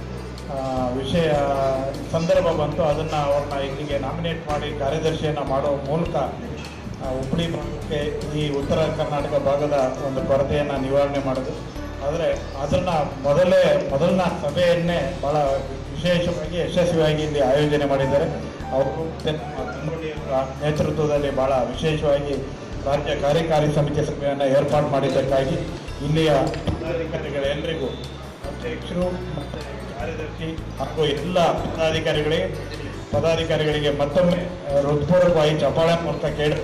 ಆ, ವಿಷಯ ಸಂದರ್ಭ ಬಂತು ಅದನ್ನು ಅವ್ರನ್ನ ಇಲ್ಲಿಗೆ ನಾಮಿನೇಟ್ ಮಾಡಿ ಕಾರ್ಯದರ್ಶಿಯನ್ನು ಮಾಡೋ ಮೂಲಕ ಆ, ಹುಬ್ಬಳ್ಳಿ ಭಾಗಕ್ಕೆ ಈ ಉತ್ತರ ಕರ್ನಾಟಕ ಭಾಗದ ಒಂದು ಕೊರತೆಯನ್ನು ನಿವಾರಣೆ ಮಾಡೋದು ಆದರೆ ಅದನ್ನು ಮೊದಲೇ ಮೊದಲನ ಸಭೆಯನ್ನೇ ಭಾಳ ವಿಶೇಷವಾಗಿ ಯಶಸ್ವಿಯಾಗಿ ಇಲ್ಲಿ ಆಯೋಜನೆ ಮಾಡಿದ್ದಾರೆ ಅವರು ಮತ್ತೆ ನಮ್ಮ ಗಂಗೊಳ್ಳಿಯವರ ನೇತೃತ್ವದಲ್ಲಿ ಭಾಳ ವಿಶೇಷವಾಗಿ ರಾಜ್ಯ ಕಾರ್ಯಕಾರಿ ಸಮಿತಿ ಸಭೆಯನ್ನು ಏರ್ಪಾಡು ಮಾಡಿದ್ದಕ್ಕಾಗಿ ಇಲ್ಲಿಯ ಪದಾಧಿಕಾರಿಗಳೆಲ್ಲರಿಗೂ ಅಧ್ಯಕ್ಷರು ಮತ್ತು ಕಾರ್ಯದರ್ಶಿ ಹಾಗೂ ಎಲ್ಲ ಪದಾಧಿಕಾರಿಗಳಿಗೆ ಪದಾಧಿಕಾರಿಗಳಿಗೆ ಮತ್ತೊಮ್ಮೆ ಆ, ಹೃತ್ಪೂರ್ವಕವಾಗಿ ಚಪ್ಪಾಳೆ ಮೂಲಕ ಕೇಳಿ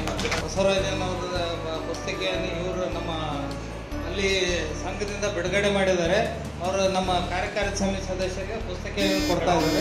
ಬಸವರಾಜ ಅನ್ನೋದ ಪುಸ್ತಕೆಯನ್ನು ಇವರು ನಮ್ಮ ಅಲ್ಲಿ ಸಂಘದಿಂದ ಬಿಡುಗಡೆ ಮಾಡಿದ್ದಾರೆ ಅವರು ನಮ್ಮ ಕಾರ್ಯಕಾರಿ ಸಮಿತಿ ಸದಸ್ಯರಿಗೆ ಪುಸ್ತಕ ಕೊಡ್ತಾ ಇದ್ದಾರೆ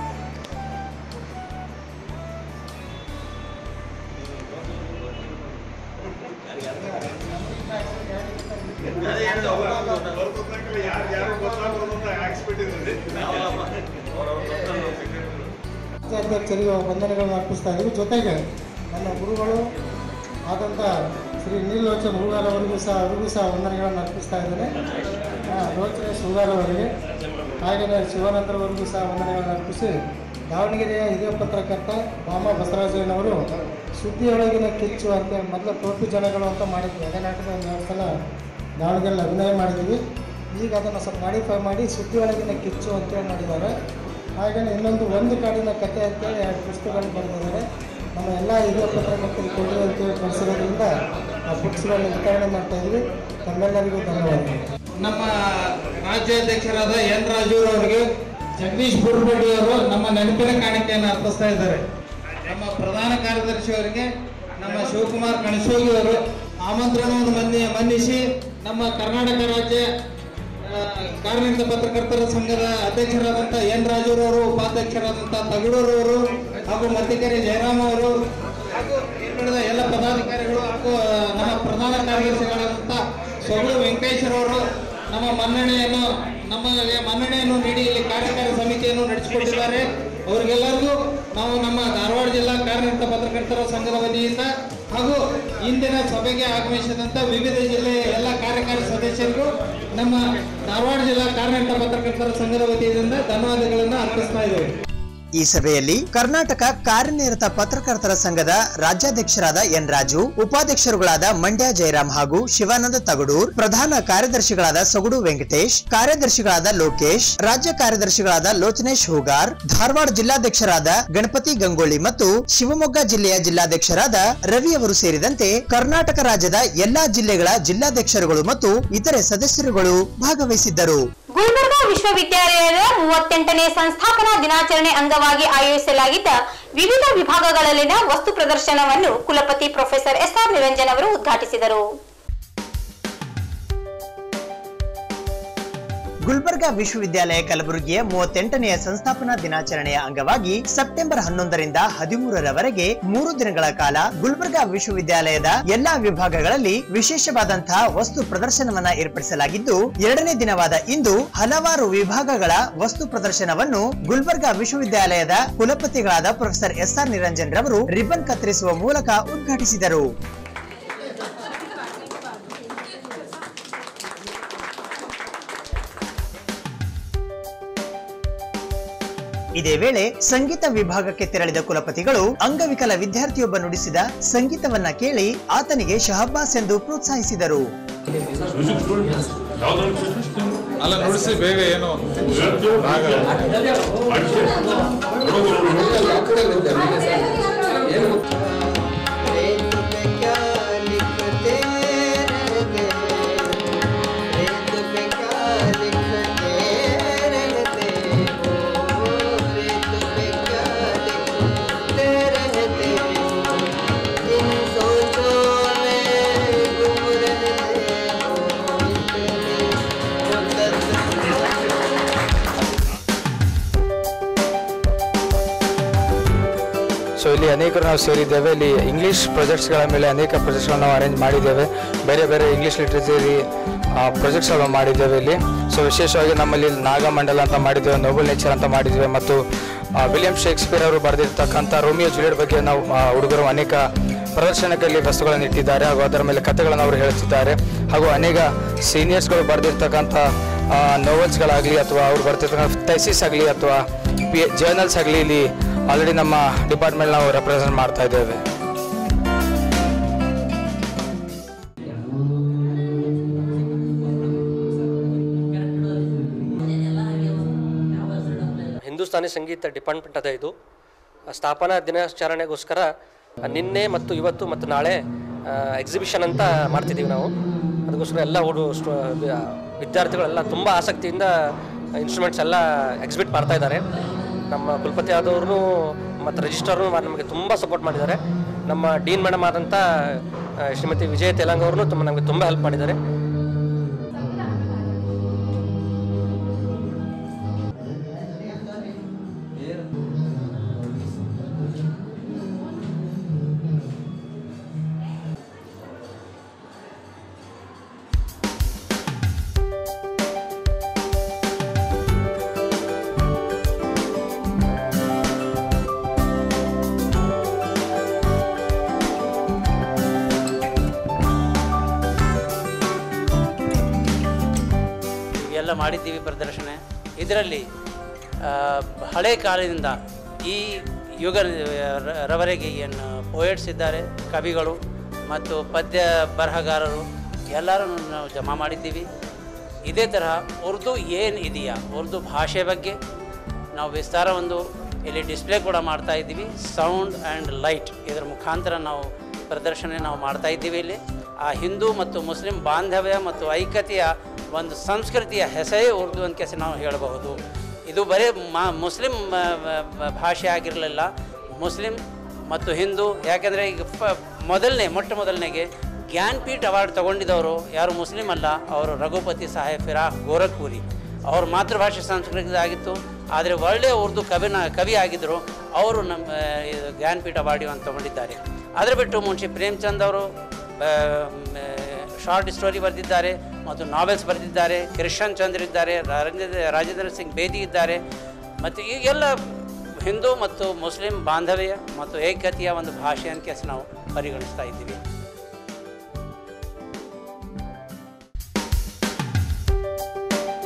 ಅಧ್ಯಕ್ಷರಿಗೆ ವಂದನೆಗಳನ್ನು ಅರ್ಪಿಸ್ತಾ ಇದ್ದೀವಿ ಜೊತೆಗೆ ನನ್ನ ಗುರುಗಳು ಆದಂಥ ಶ್ರೀ ನೀಲೋಚನ್ ಹೂಗಾರ್ ಅವರಿಗೂ ಸಹ ಅವರಿಗೂ ಸಹ ವಂದನೆಗಳನ್ನು ಅರ್ಪಿಸ್ತಾ ಇದ್ದೇನೆ ಆ, ರೋಚನೇಶ್ ಹೂಗಾರ್ ಅವರಿಗೆ ಹಾಗೆಯೇ ಶಿವಾನಂದರವರಿಗೂ ಸಹ ವಂದನೆಗಳನ್ನು ಅರ್ಪಿಸಿ ದಾವಣಗೆರೆಯ ಹಿರಿಯ ಪತ್ರಕರ್ತ ಬಾಮ ಬಸವರಾಜಯ್ಯನವರು ಸುದ್ದಿಯೊಳಗಿನ ಕಿಚ್ಚು ಅಂತ ಮೊದಲು ಕೋಟಿ ಜನಗಳು ಅಂತ ಮಾಡಿದ್ವಿ ಅದೇ ನಾಟಕ ಒಂದು ಎರಡು ಸಲ ದಾವಣಗೆರೆಯಲ್ಲಿ ಅಭಿನಯ ಮಾಡಿದ್ದೀವಿ ಈಗ ಅದನ್ನು ಸ್ವಲ್ಪ ಮಾಡಿಫೈ ಮಾಡಿ ಸುದ್ದಿಯೊಳಗಿನ ಕಿಚ್ಚು ಅಂತೇಳಿ ಮಾಡಿದ್ದಾರೆ ಹಾಗೆಯೇ ಇನ್ನೊಂದು ಒಂದು ಕಾಡಿನ ಕಥೆ ಅಂತೇಳಿ ಎರಡು ಪುಸ್ತಕಗಳನ್ನು ಬರೆದಿದ್ದಾರೆ ನಮ್ಮ ಎಲ್ಲ ಹಿರಿಯ ಪತ್ರಕರ್ತರಿಗೆ ಕೊಡಿ ಅಂತೇಳಿ ಕಳಿಸಿರೋದ್ರಿಂದ ಆ ಬುಕ್ಸ್ಗಳನ್ನು ವಿತರಣೆ ಮಾಡ್ತಾ ಇದ್ವಿ ತಮ್ಮೆಲ್ಲರಿಗೂ ಧನ್ಯವಾದಗಳು ನಮ್ಮ ರಾಜ್ಯಾಧ್ಯಕ್ಷರಾದ ಎನ್ ರಾಜು ಅವರಿಗೆ ಜಗದೀಶ್ ಬುರ್ಬಡ್ಡಿ ಅವರು ನಮ್ಮ ನೆನಪಿನ ಕಾಣಿಕೆಯನ್ನು ಅರ್ಪಿಸ್ತಾ ಇದ್ದಾರೆ ನಮ್ಮ ಪ್ರಧಾನ ಕಾರ್ಯದರ್ಶಿ ಅವರಿಗೆ ನಮ್ಮ ಶಿವಕುಮಾರ್ ಕಣಸೋಗಿ ಅವರು ಆಮಂತ್ರಣವನ್ನು ಮನ್ನಿ ಮನ್ನಿಸಿ ನಮ್ಮ ಕರ್ನಾಟಕ ರಾಜ್ಯ ಆ, ಕಾರ್ಮಿಕ ಪತ್ರಕರ್ತರ ಸಂಘದ ಅಧ್ಯಕ್ಷರಾದಂಥ ಎನ್ ರಾಜುರವರು ಉಪಾಧ್ಯಕ್ಷರಾದಂಥ ತಗಡೂರವರು ಹಾಗೂ ಮತ್ತಿಕೆರೆ ಜಯರಾಮ್ ಅವರು ಹಾಗೂ ಇನ್ನುಳಿದ ಎಲ್ಲ ಪದಾಧಿಕಾರಿಗಳು ಹಾಗೂ ಆ, ನಮ್ಮ ಪ್ರಧಾನ ಕಾರ್ಯದರ್ಶಿಗಳಾದಂಥ ಸೊಗಡು ವೆಂಕಟೇಶ್ವರವರು ನಮ್ಮ ಮನ್ನಣೆಯನ್ನು ನಮಗೆ ಮನ್ನಣೆಯನ್ನು ನೀಡಿ ಇಲ್ಲಿ ಕಾರ್ಯಕಾರಿ ಸಮಿತಿಯನ್ನು ನಡೆಸಿಕೊಟ್ಟಿದ್ದಾರೆ ಅವರಿಗೆಲ್ಲರಿಗೂ ನಾವು ನಮ್ಮ ಧಾರವಾಡ ಜಿಲ್ಲಾ ಕಾರ್ಯನಿರತ ಪತ್ರಕರ್ತರ ಸಂಘದ ವತಿಯಿಂದ ಹಾಗೂ ಇಂದಿನ ಸಭೆಗೆ ಆಗಮಿಸಿದಂಥ ವಿವಿಧ ಜಿಲ್ಲೆಯ ಎಲ್ಲ ಕಾರ್ಯಕಾರಿ ಸದಸ್ಯರಿಗೂ ನಮ್ಮ ಧಾರವಾಡ ಜಿಲ್ಲಾ ಕಾರ್ಯನಿರತ ಪತ್ರಕರ್ತರ ಸಂಘದ ವತಿಯಿಂದ ಧನ್ಯವಾದಗಳನ್ನು ಅರ್ಪಿಸ್ತಾ ಇದ್ದೇವೆ ಈ ಸಭೆಯಲ್ಲಿ ಕರ್ನಾಟಕ ಕಾರ್ಯನಿರತ ಪತ್ರಕರ್ತರ ಸಂಘದ ರಾಜ್ಯಾಧ್ಯಕ್ಷರಾದ ಎನ್ ರಾಜು ಉಪಾಧ್ಯಕ್ಷರುಗಳಾದ ಮಂಡ್ಯ ಜಯರಾಮ್ ಹಾಗೂ ಶಿವಾನಂದ ತಗಡೂರ್ ಪ್ರಧಾನ ಕಾರ್ಯದರ್ಶಿಗಳಾದ ಸೊಗಡು ವೆಂಕಟೇಶ್ ಕಾರ್ಯದರ್ಶಿಗಳಾದ ಲೋಕೇಶ್ ರಾಜ್ಯ ಕಾರ್ಯದರ್ಶಿಗಳಾದ ಲೋಚನೇಶ್ ಹೂಗಾರ್ ಧಾರವಾಡ ಜಿಲ್ಲಾಧ್ಯಕ್ಷರಾದ ಗಣಪತಿ ಗಂಗೊಳ್ಳಿ ಮತ್ತು ಶಿವಮೊಗ್ಗ ಜಿಲ್ಲೆಯ ಜಿಲ್ಲಾಧ್ಯಕ್ಷರಾದ ರವಿ ಅವರು ಸೇರಿದಂತೆ ಕರ್ನಾಟಕ ರಾಜ್ಯದ ಎಲ್ಲಾ ಜಿಲ್ಲೆಗಳ ಜಿಲ್ಲಾಧ್ಯಕ್ಷರುಗಳು ಮತ್ತು ಇತರೆ ಸದಸ್ಯರುಗಳು ಭಾಗವಹಿಸಿದ್ದರು ಗುಲ್ಬರ್ಗಾ ವಿಶ್ವವಿದ್ಯಾಲಯದ ಮೂವತ್ತೆಂಟನೇ ಸಂಸ್ಥಾಪನಾ ದಿನಾಚರಣೆ ಅಂಗವಾಗಿ ಆಯೋಜಿಸಲಾಗಿದ್ದ ವಿವಿಧ ವಿಭಾಗಗಳಲ್ಲಿನ ವಸ್ತು ಪ್ರದರ್ಶನವನ್ನು ಕುಲಪತಿ ಪ್ರೊಫೆಸರ್ ಎಸ್ಆರ್ ನಿರಂಜನ್ ಅವರು ಉದ್ಘಾಟಿಸಿದರು ಗುಲ್ಬರ್ಗಾ ವಿಶ್ವವಿದ್ಯಾಲಯ ಕಲಬುರಗಿಯ ಮೂವತ್ತೆಂಟನೆಯ ಸಂಸ್ಥಾಪನಾ ದಿನಾಚರಣೆಯ ಅಂಗವಾಗಿ ಸೆಪ್ಟೆಂಬರ್ ಹನ್ನೊಂದರಿಂದ ಹದಿಮೂರರವರೆಗೆ ಮೂರು ದಿನಗಳ ಕಾಲ ಗುಲ್ಬರ್ಗಾ ವಿಶ್ವವಿದ್ಯಾಲಯದ ಎಲ್ಲಾ ವಿಭಾಗಗಳಲ್ಲಿ ವಿಶೇಷವಾದಂತಹ ವಸ್ತು ಪ್ರದರ್ಶನವನ್ನ ಏರ್ಪಡಿಸಲಾಗಿದ್ದು ಎರಡನೇ ದಿನವಾದ ಇಂದು ಹಲವಾರು ವಿಭಾಗಗಳ ವಸ್ತು ಪ್ರದರ್ಶನವನ್ನು ಗುಲ್ಬರ್ಗಾ ವಿಶ್ವವಿದ್ಯಾಲಯದ ಕುಲಪತಿಗಳಾದ ಪ್ರೊಫೆಸರ್ ಎಸ್ ಆರ್ ನಿರಂಜನ್ ರವರು ರಿಬ್ಬನ್ ಕತ್ತರಿಸುವ ಮೂಲಕ ಉದ್ಘಾಟಿಸಿದರು ಇದೇ ವೇಳೆ ಸಂಗೀತ ವಿಭಾಗಕ್ಕೆ ತೆರಳಿದ ಕುಲಪತಿಗಳು ಅಂಗವಿಕಲ ವಿದ್ಯಾರ್ಥಿಯೊಬ್ಬ ನುಡಿಸಿದ ಸಂಗೀತವನ್ನ ಕೇಳಿ ಆತನಿಗೆ ಶಹಬ್ಬಾಸ್ ಎಂದು ಪ್ರೋತ್ಸಾಹಿಸಿದರು ಅಲ್ಲ ನುಡಿಸಿ ಬೇಗ ಏನು ರಾಗ ಸೊ ಇಲ್ಲಿ ಅನೇಕರು ನಾವು ಸೇರಿದ್ದೇವೆ ಇಲ್ಲಿ ಇಂಗ್ಲೀಷ್ ಪ್ರಾಜೆಕ್ಟ್ಸ್ಗಳ ಮೇಲೆ ಅನೇಕ ಪ್ರಾಜೆಕ್ಟ್ಸ್ಗಳನ್ನು ನಾವು ಅರೇಂಜ್ ಮಾಡಿದ್ದೇವೆ ಬೇರೆ ಬೇರೆ ಇಂಗ್ಲೀಷ್ ಲಿಟ್ರೇಚರಿ ಪ್ರಾಜೆಕ್ಟ್ಸ್ಗಳನ್ನು ಮಾಡಿದ್ದೇವೆ ಇಲ್ಲಿ ಸೊ ವಿಶೇಷವಾಗಿ ನಮ್ಮಲ್ಲಿ ನಾಗಮಂಡಲ ಅಂತ ಮಾಡಿದ್ದೇವೆ ನೋಬಲ್ ನೇಚರ್ ಅಂತ ಮಾಡಿದ್ದೇವೆ ಮತ್ತು ಆ, ವಿಲಿಯಂ ಶೇಕ್ಸ್ಪಿಯರ್ ಅವರು ಬರೆದಿರ್ತಕ್ಕಂಥ ರೋಮಿಯೋ ಜೂಲಿಯಟ್ ಬಗ್ಗೆ ನಾವು ಆ, ಹುಡುಗರು ಅನೇಕ ಪ್ರದರ್ಶನದಲ್ಲಿ ವಸ್ತುಗಳನ್ನು ಇಟ್ಟಿದ್ದಾರೆ ಹಾಗೂ ಅದರ ಮೇಲೆ ಕಥೆಗಳನ್ನು ಅವರು ಹೇಳುತ್ತಿದ್ದಾರೆ ಹಾಗೂ ಅನೇಕ ಸೀನಿಯರ್ಸ್ಗಳು ಬರೆದಿರ್ತಕ್ಕಂಥ ನೋವೆಲ್ಸ್ಗಳಾಗಲಿ ಅಥವಾ ಅವ್ರು ಬರ್ತಿರ್ತಕ್ಕಂಥ ಥೈಸಿಸ್ ಆಗಲಿ ಅಥವಾ ಪಿ ಜರ್ನಲ್ಸ್ ಆಗಲಿ ಇಲ್ಲಿ ಆಲ್ರೆಡಿ ನಮ್ಮ ಡಿಪಾರ್ಟ್ಮೆಂಟ್ ನಾವು ರೆಪ್ರೆಸೆಂಟ್ ಮಾಡ್ತಾ ಇದ್ದೇವೆ ಹಿಂದೂಸ್ತಾನಿ ಸಂಗೀತ ಡಿಪಾರ್ಟ್ಮೆಂಟ್ ಅದ ಇದು ಸ್ಥಾಪನಾ ದಿನಾಚರಣೆಗೋಸ್ಕರ ನಿನ್ನೆ ಮತ್ತು ಇವತ್ತು ಮತ್ತು ನಾಳೆ ಎಕ್ಸಿಬಿಷನ್ ಅಂತ ಮಾಡ್ತಿದ್ದೀವಿ ನಾವು ಅದಕ್ಕೋಸ್ಕರ ಎಲ್ಲ ಹುಡು ಸ್ಟು- ವಿ- ವಿದ್ಯಾರ್ಥಿಗಳೆಲ್ಲ ತುಂಬ ಆಸಕ್ತಿಯಿಂದ ಇನ್ಸ್ಟ್ರೂಮೆಂಟ್ಸ್ ಎಲ್ಲ ಎಕ್ಸಿಬಿಟ್ ಮಾಡ್ತಾ ಇದ್ದಾರೆ ನಮ್ಮ ಕುಲಪತಿ ಆದವ್ರು ಮತ್ತು ರಿಜಿಸ್ಟ್ರಾರು ನಮಗೆ ತುಂಬ ಸಪೋರ್ಟ್ ಮಾಡಿದ್ದಾರೆ ನಮ್ಮ ಡೀನ್ ಮೇಡಮ್ ಆದಂಥ ಆ, ಶ್ರೀಮತಿ ವಿಜಯ ತೆಲಂಗ್ ಅವ್ರನ್ನೂ ತುಂಬ ನಮಗೆ ತುಂಬ ಹೆಲ್ಪ್ ಮಾಡಿದ್ದಾರೆ ಎಲ್ಲ ಮಾಡಿದ್ದೀವಿ ಪ್ರದರ್ಶನ ಇದರಲ್ಲಿ ಆ, ಹಳೆ ಕಾಲದಿಂದ ಈ ಯುಗ ರ- ರವರೆಗೆ ಏನು ಪೋಯಟ್ಸ್ ಇದ್ದಾರೆ ಕವಿಗಳು ಮತ್ತು ಪದ್ಯ ಬರಹಗಾರರು ಎಲ್ಲರನ್ನು ನಾವು ಜಮಾ ಮಾಡಿದ್ದೀವಿ ಇದೇ ತರಹ ಉರ್ದು ಏನು ಇದೆಯಾ ಉರ್ದು ಭಾಷೆ ಬಗ್ಗೆ ನಾವು ವಿಸ್ತಾರ ಒಂದು ಇಲ್ಲಿ ಡಿಸ್ಪ್ಲೇ ಕೂಡ ಮಾಡ್ತಾ ಇದ್ದೀವಿ ಸೌಂಡ್ ಆ್ಯಂಡ್ ಲೈಟ್ ಇದರ ಮುಖಾಂತರ ನಾವು ಪ್ರದರ್ಶನ ನಾವು ಮಾಡ್ತಾ ಇದ್ದೀವಿ ಇಲ್ಲಿ ಆ ಹಿಂದೂ ಮತ್ತು ಮುಸ್ಲಿಂ ಬಾಂಧವ್ಯ ಮತ್ತು ಐಕ್ಯತೆಯ ಒಂದು ಸಂಸ್ಕೃತಿಯ ಹೆಸರೇ ಉರ್ದು ಅಂತ ಕೆಸ ನಾವು ಹೇಳಬಹುದು ಇದು ಬರೀ ಮಾ ಮುಸ್ಲಿಂ ಆ, ಆ, ಭಾಷೆ ಆಗಿರಲಿಲ್ಲ ಮುಸ್ಲಿಂ ಮತ್ತು ಹಿಂದೂ ಯಾಕೆಂದರೆ ಈಗ ಫ ಮೊದಲನೇ ಮೊಟ್ಟ ಮೊದಲನೇಗೆ ಜ್ಞಾನಪೀಠ ಅವಾರ್ಡ್ ತಗೊಂಡಿದ್ದವರು ಯಾರು ಮುಸ್ಲಿಂ ಅಲ್ಲ ಅವರು ರಘುಪತಿ ಸಾಹೇಬ್ ಫಿರಾಹ್ ಗೋರಖ್ಪುರಿ ಅವ್ರ ಮಾತೃಭಾಷೆ ಸಂಸ್ಕೃತ ಆಗಿತ್ತು ಆದರೆ ಒಳ್ಳೆಯ ಉರ್ದು ಕವಿನ ಕವಿ ಆಗಿದ್ದರು ಅವರು ನಮ್ಮ ಆ, ಇದು ಜ್ಞಾನಪೀಠ ಅವಾರ್ಡ್ ಅಂತ ತಗೊಂಡಿದ್ದಾರೆ ಅದರ ಬಿಟ್ಟು ಮುನ್ಷಿ ಪ್ರೇಮ್ಚಂದ್ ಅವರು ಶಾರ್ಟ್ ಸ್ಟೋರಿ ಬರೆದಿದ್ದಾರೆ ಮತ್ತು ನಾವೆಲ್ಸ್ ಬರೆದಿದ್ದಾರೆ ಕಿರ್ಷನ್ ಚಂದ್ರ ಇದ್ದಾರೆ ರಾಜೇಂದ್ರ ರಾಜೇಂದ್ರ ಸಿಂಗ್ ಬೇದಿ ಇದ್ದಾರೆ ಮತ್ತು ಈಗೆಲ್ಲ ಹಿಂದೂ ಮತ್ತು ಮುಸ್ಲಿಂ ಬಾಂಧವ್ಯ ಮತ್ತು ಏಕತೆಯ ಒಂದು ಭಾಷೆ ಅಂತ ಕೆಲಸ ನಾವು ಪರಿಗಣಿಸ್ತಾ ಇದ್ದೀವಿ ಗುಲ್ಬರ್ಗ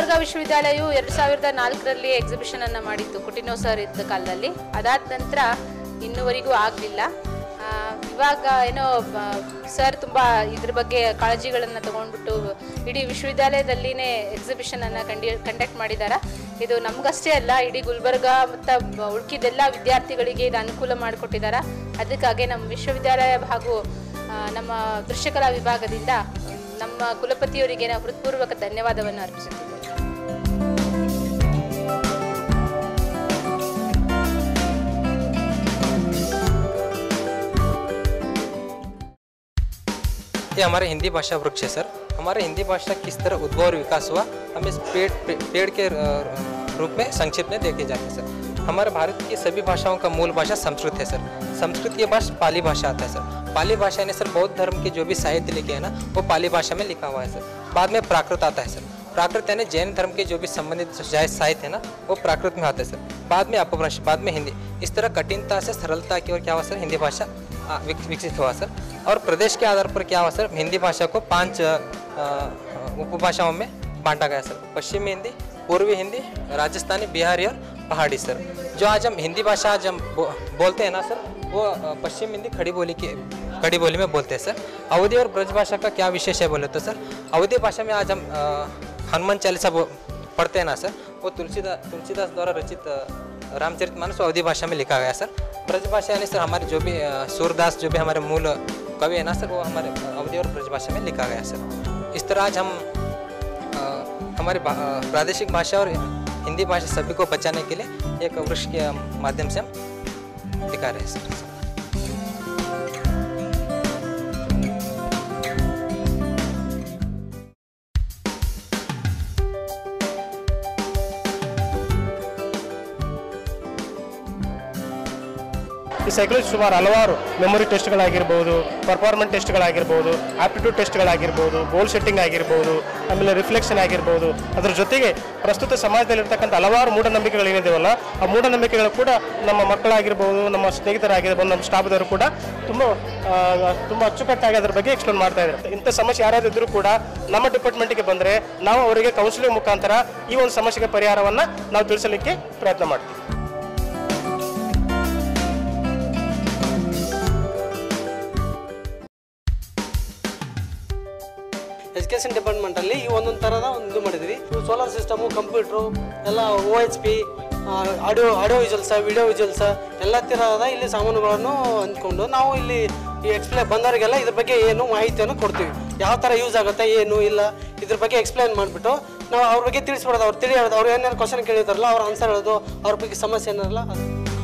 ಗುಲ್ಬರ್ಗಾ ವಿಶ್ವವಿದ್ಯಾಲಯವು ಎರಡು ಸಾವಿರದ ನಾಲ್ಕರಲ್ಲಿ ಎಕ್ಸಿಬಿಷನ್ ಅನ್ನು ಮಾಡಿತ್ತು ಕುಟಿನೋ ಸರ್ ಇದ್ದ ಕಾಲದಲ್ಲಿ ಅದಾದ ನಂತರ ಇನ್ನುವರೆಗೂ ಆಗಲಿಲ್ಲ ಇವಾಗ ಏನೋ ಸರ್ ತುಂಬ ಇದ್ರ ಬಗ್ಗೆ ಕಾಳಜಿಗಳನ್ನು ತಗೊಂಡ್ಬಿಟ್ಟು ಇಡೀ ವಿಶ್ವವಿದ್ಯಾಲಯದಲ್ಲಿನೇ ಎಕ್ಸಿಬಿಷನನ್ನು ಕಂಡಿ ಕಂಡಕ್ಟ್ ಮಾಡಿದ್ದಾರೆ ಇದು ನಮಗಷ್ಟೇ ಅಲ್ಲ ಇಡೀ ಗುಲ್ಬರ್ಗ ಮತ್ತು ಉಳ್ಕಿದೆಲ್ಲ ವಿದ್ಯಾರ್ಥಿಗಳಿಗೆ ಇದು ಅನುಕೂಲ ಮಾಡಿಕೊಟ್ಟಿದ್ದಾರೆ ಅದಕ್ಕಾಗಿ ನಮ್ಮ ವಿಶ್ವವಿದ್ಯಾಲಯ ಹಾಗೂ ಆ, ನಮ್ಮ ದೃಶ್ಯಕಲಾ ವಿಭಾಗದಿಂದ ನಮ್ಮ ಕುಲಪತಿಯವರಿಗೆ ನಾವು ಹೃತ್ಪೂರ್ವಕ ಧನ್ಯವಾದವನ್ನು ಅರ್ಪಿಸುತ್ತೇವೆ ये हमारे हिंदी भाषा वृक्ष है सर हमारे हिंदी भाषा किस तरह उद्भव और विकास हुआ हम इस पेड़ पे, पेड़ के अ, रूप में संक्षिप्त में देखे जाते हैं सर हमारे भारत की सभी भाषाओं का मूल भाषा संस्कृत है सर संस्कृत के बाद पाली भाषा आता है सर पाली भाषा ने सर बौद्ध धर्म के जो भी साहित्य लिखे हैं ना वो पाली भाषा में लिखा हुआ है सर बाद में प्राकृत आता है सर प्राकृत यानी जैन धर्म के जो भी संबंधित साहित्य है ना वो प्राकृत में आता है सर बाद में अपभ्रंश बाद में हिंदी इस तरह कठिनता से सरलता की ओर क्या हुआ सर हिंदी भाषा आ, विक- विकसित हुआ सर और प्रदेश के आधार पर क्या हुआ सर हिंदी भाषा को पांच अ, अ, उपभाषाओं में बांटा गया सर पश्चिमी हिंदी पूर्वी हिंदी राजस्थानी बिहारी और पहाड़ी सर जो आज हम हिंदी भाषा आज हम बो, बोलते हैं ना सर वो अ, पश्चिम हिंदी खड़ी बोली की खड़ी बोली में बोलते हैं सर अवधि और ब्रज भाषा का क्या विशेष है बोले तो सर अवधि भाषा में आज हम अ, हनुमान चालीसा बो- पढ़ते हैं ना सर वो तुलसीदास तुलसीदास द्वारा रचित अ, रामचरित मानस अवधि भाषा में लिखा गया सर ब्रज भाषा यानी सर हमारे जो भी अ, सूरदास जो भी हमारे मूल कवि है ना सर वो हमारे अवधि और ब्रज भाषा में लिखा गया सर इस तरह आज हम अ, हमारी भा- अ, प्रादेशिक भाषा और हिंदी भाषा सभी को बचाने के लिए एक वृक्ष के माध्यम से हम दिखा रहे हैं सर ಈ ಸೈಕಾಲಜಿ ಸುಮಾರು ಹಲವಾರು ಮೆಮೊರಿ ಟೆಸ್ಟ್ಗಳಾಗಿರ್ಬೋದು ಪರ್ಫಾರ್ಮೆಂಟ್ ಟೆಸ್ಟ್ಗಳಾಗಿರ್ಬೋದು ಆಪ್ಟಿಟ್ಯೂಡ್ ಟೆಸ್ಟ್ಗಳಾಗಿರ್ಬೋದು ಗೋಲ್ ಸೆಟ್ಟಿಂಗ್ ಆಗಿರ್ಬೋದು ಆಮೇಲೆ ರಿಫ್ಲೆಕ್ಷನ್ ಆಗಿರ್ಬೋದು ಅದರ ಜೊತೆಗೆ ಪ್ರಸ್ತುತ ಸಮಾಜದಲ್ಲಿರ್ತಕ್ಕಂಥ ಹಲವಾರು ಮೂಢನಂಬಿಕೆಗಳು ಏನಿದೆಯಲ್ಲ ಆ ಮೂಢನಂಬಿಕೆಗಳು ಕೂಡ ನಮ್ಮ ಮಕ್ಕಳಾಗಿರ್ಬೋದು ನಮ್ಮ ಸ್ನೇಹಿತರಾಗಿರ್ಬೋದು ನಮ್ಮ ಸ್ಟಾಫ್ದವರು ಕೂಡ ತುಂಬ ಆ, ತುಂಬ ಅಚ್ಚುಕಟ್ಟಾಗಿ ಅದ್ರ ಬಗ್ಗೆ ಎಕ್ಸ್ಪ್ಲೇನ್ ಮಾಡ್ತಾ ಇದ್ದಾರೆ ಇಂಥ ಸಮಸ್ಯೆ ಯಾರಾದ್ರೂ ಇದ್ರೂ ಕೂಡ ನಮ್ಮ ಡಿಪಾರ್ಟ್ಮೆಂಟ್ಗೆ ಬಂದರೆ ನಾವು ಅವರಿಗೆ ಕೌನ್ಸಿಲಿಂಗ್ ಮುಖಾಂತರ ಈ ಒಂದು ಸಮಸ್ಯೆಗೆ ಪರಿಹಾರವನ್ನು ನಾವು ತಿಳಿಸಲಿಕ್ಕೆ ಪ್ರಯತ್ನ ಮಾಡ್ತೀವಿ ಎಜುಕೇಷನ್ ಡಿಪಾರ್ಟ್ಮೆಂಟಲ್ಲಿ ಈ ಒಂದೊಂದು ಥರದ ಒಂದು ಇದು ಮಾಡಿದ್ವಿ ಸೋಲಾರ್ ಸಿಸ್ಟಮು ಕಂಪ್ಯೂಟ್ರು ಎಲ್ಲ O H P audio audio visuals video visuals ಎಲ್ಲ ಥರದ ಇಲ್ಲಿ ಸಾಮಾನುಗಳನ್ನು ಅಂದ್ಕೊಂಡು ನಾವು ಇಲ್ಲಿ ಈ ಎಕ್ಸ್ಪ್ಲೇನ್ ಬಂದವರಿಗೆಲ್ಲ ಇದ್ರ ಬಗ್ಗೆ ಏನು ಮಾಹಿತಿಯನ್ನು ಕೊಡ್ತೀವಿ ಯಾವ ಥರ ಯೂಸ್ ಆಗುತ್ತೆ ಏನು ಇಲ್ಲ ಇದ್ರ ಬಗ್ಗೆ ಎಕ್ಸ್ಪ್ಲೈನ್ ಮಾಡಿಬಿಟ್ಟು ನಾವು ಅವ್ರ ಬಗ್ಗೆ ತಿಳಿಸ್ಬಿಡೋದು ಅವ್ರು ತಿಳಿಯೋದು ಅವ್ರು ಏನಾರು ಕ್ವಶನ್ ಕೇಳಿದಾರಲ್ಲ ಅವ್ರ ಆನ್ಸರ್ ಹೇಳೋದು ಅವ್ರ ಬಗ್ಗೆ ಸಮಸ್ಯೆ ಏನಾರಲ್ಲ ಅದು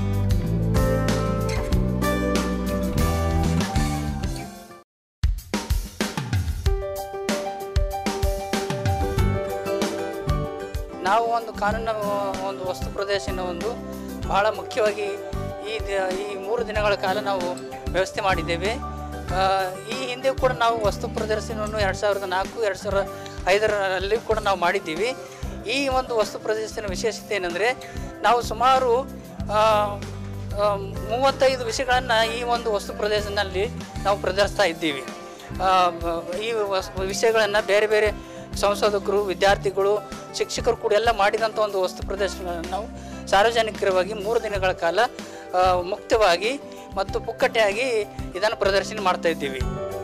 ನಾವು ಒಂದು ಕಾನೂನು ಒಂದು ವಸ್ತು ಪ್ರದರ್ಶನ ಒಂದು ಬಹಳ ಮುಖ್ಯವಾಗಿ ಈ ದ- ಈ ಮೂರು ದಿನಗಳ ಕಾಲ ನಾವು ವ್ಯವಸ್ಥೆ ಮಾಡಿದ್ದೇವೆ ಆ, ಈ ಹಿಂದೆ ಕೂಡ ನಾವು ವಸ್ತು ಪ್ರದರ್ಶನವನ್ನು ಎರಡು ಸಾವಿರದ ನಾಲ್ಕು ಎರಡು ಸಾವಿರದ ಐದರಲ್ಲಿ ಕೂಡ ನಾವು ಮಾಡಿದ್ದೀವಿ ಈ ಒಂದು ವಸ್ತು ಪ್ರದರ್ಶನ ವಿಶೇಷತೆ ಏನಂದರೆ ನಾವು ಸುಮಾರು ಆ, ಆ, ಮೂವತ್ತೈದು ವಿಷಯಗಳನ್ನು ಈ ಒಂದು ವಸ್ತು ಪ್ರದರ್ಶನದಲ್ಲಿ ನಾವು ಪ್ರದರ್ಶಿಸ್ತಾ ಇದ್ದೀವಿ ಆ, ಬ- ಈ ವಸ್- ವಿಷಯಗಳನ್ನು ಬೇರೆ ಬೇರೆ ಸಂಶೋಧಕರು ವಿದ್ಯಾರ್ಥಿಗಳು ಶಿಕ್ಷಕರು ಕೂಡ ಎಲ್ಲ ಮಾಡಿದಂಥ ಒಂದು ವಸ್ತು ಪ್ರದರ್ಶನಗಳನ್ನು ನಾವು ಸಾರ್ವಜನಿಕರವಾಗಿ ಮೂರು ದಿನಗಳ ಕಾಲ ಆ, ಮುಕ್ತವಾಗಿ ಮತ್ತು ಪುಕ್ಕಟೆಯಾಗಿ ಇದನ್ನು ಪ್ರದರ್ಶನ ಮಾಡ್ತಾ ಇದ್ದೀವಿ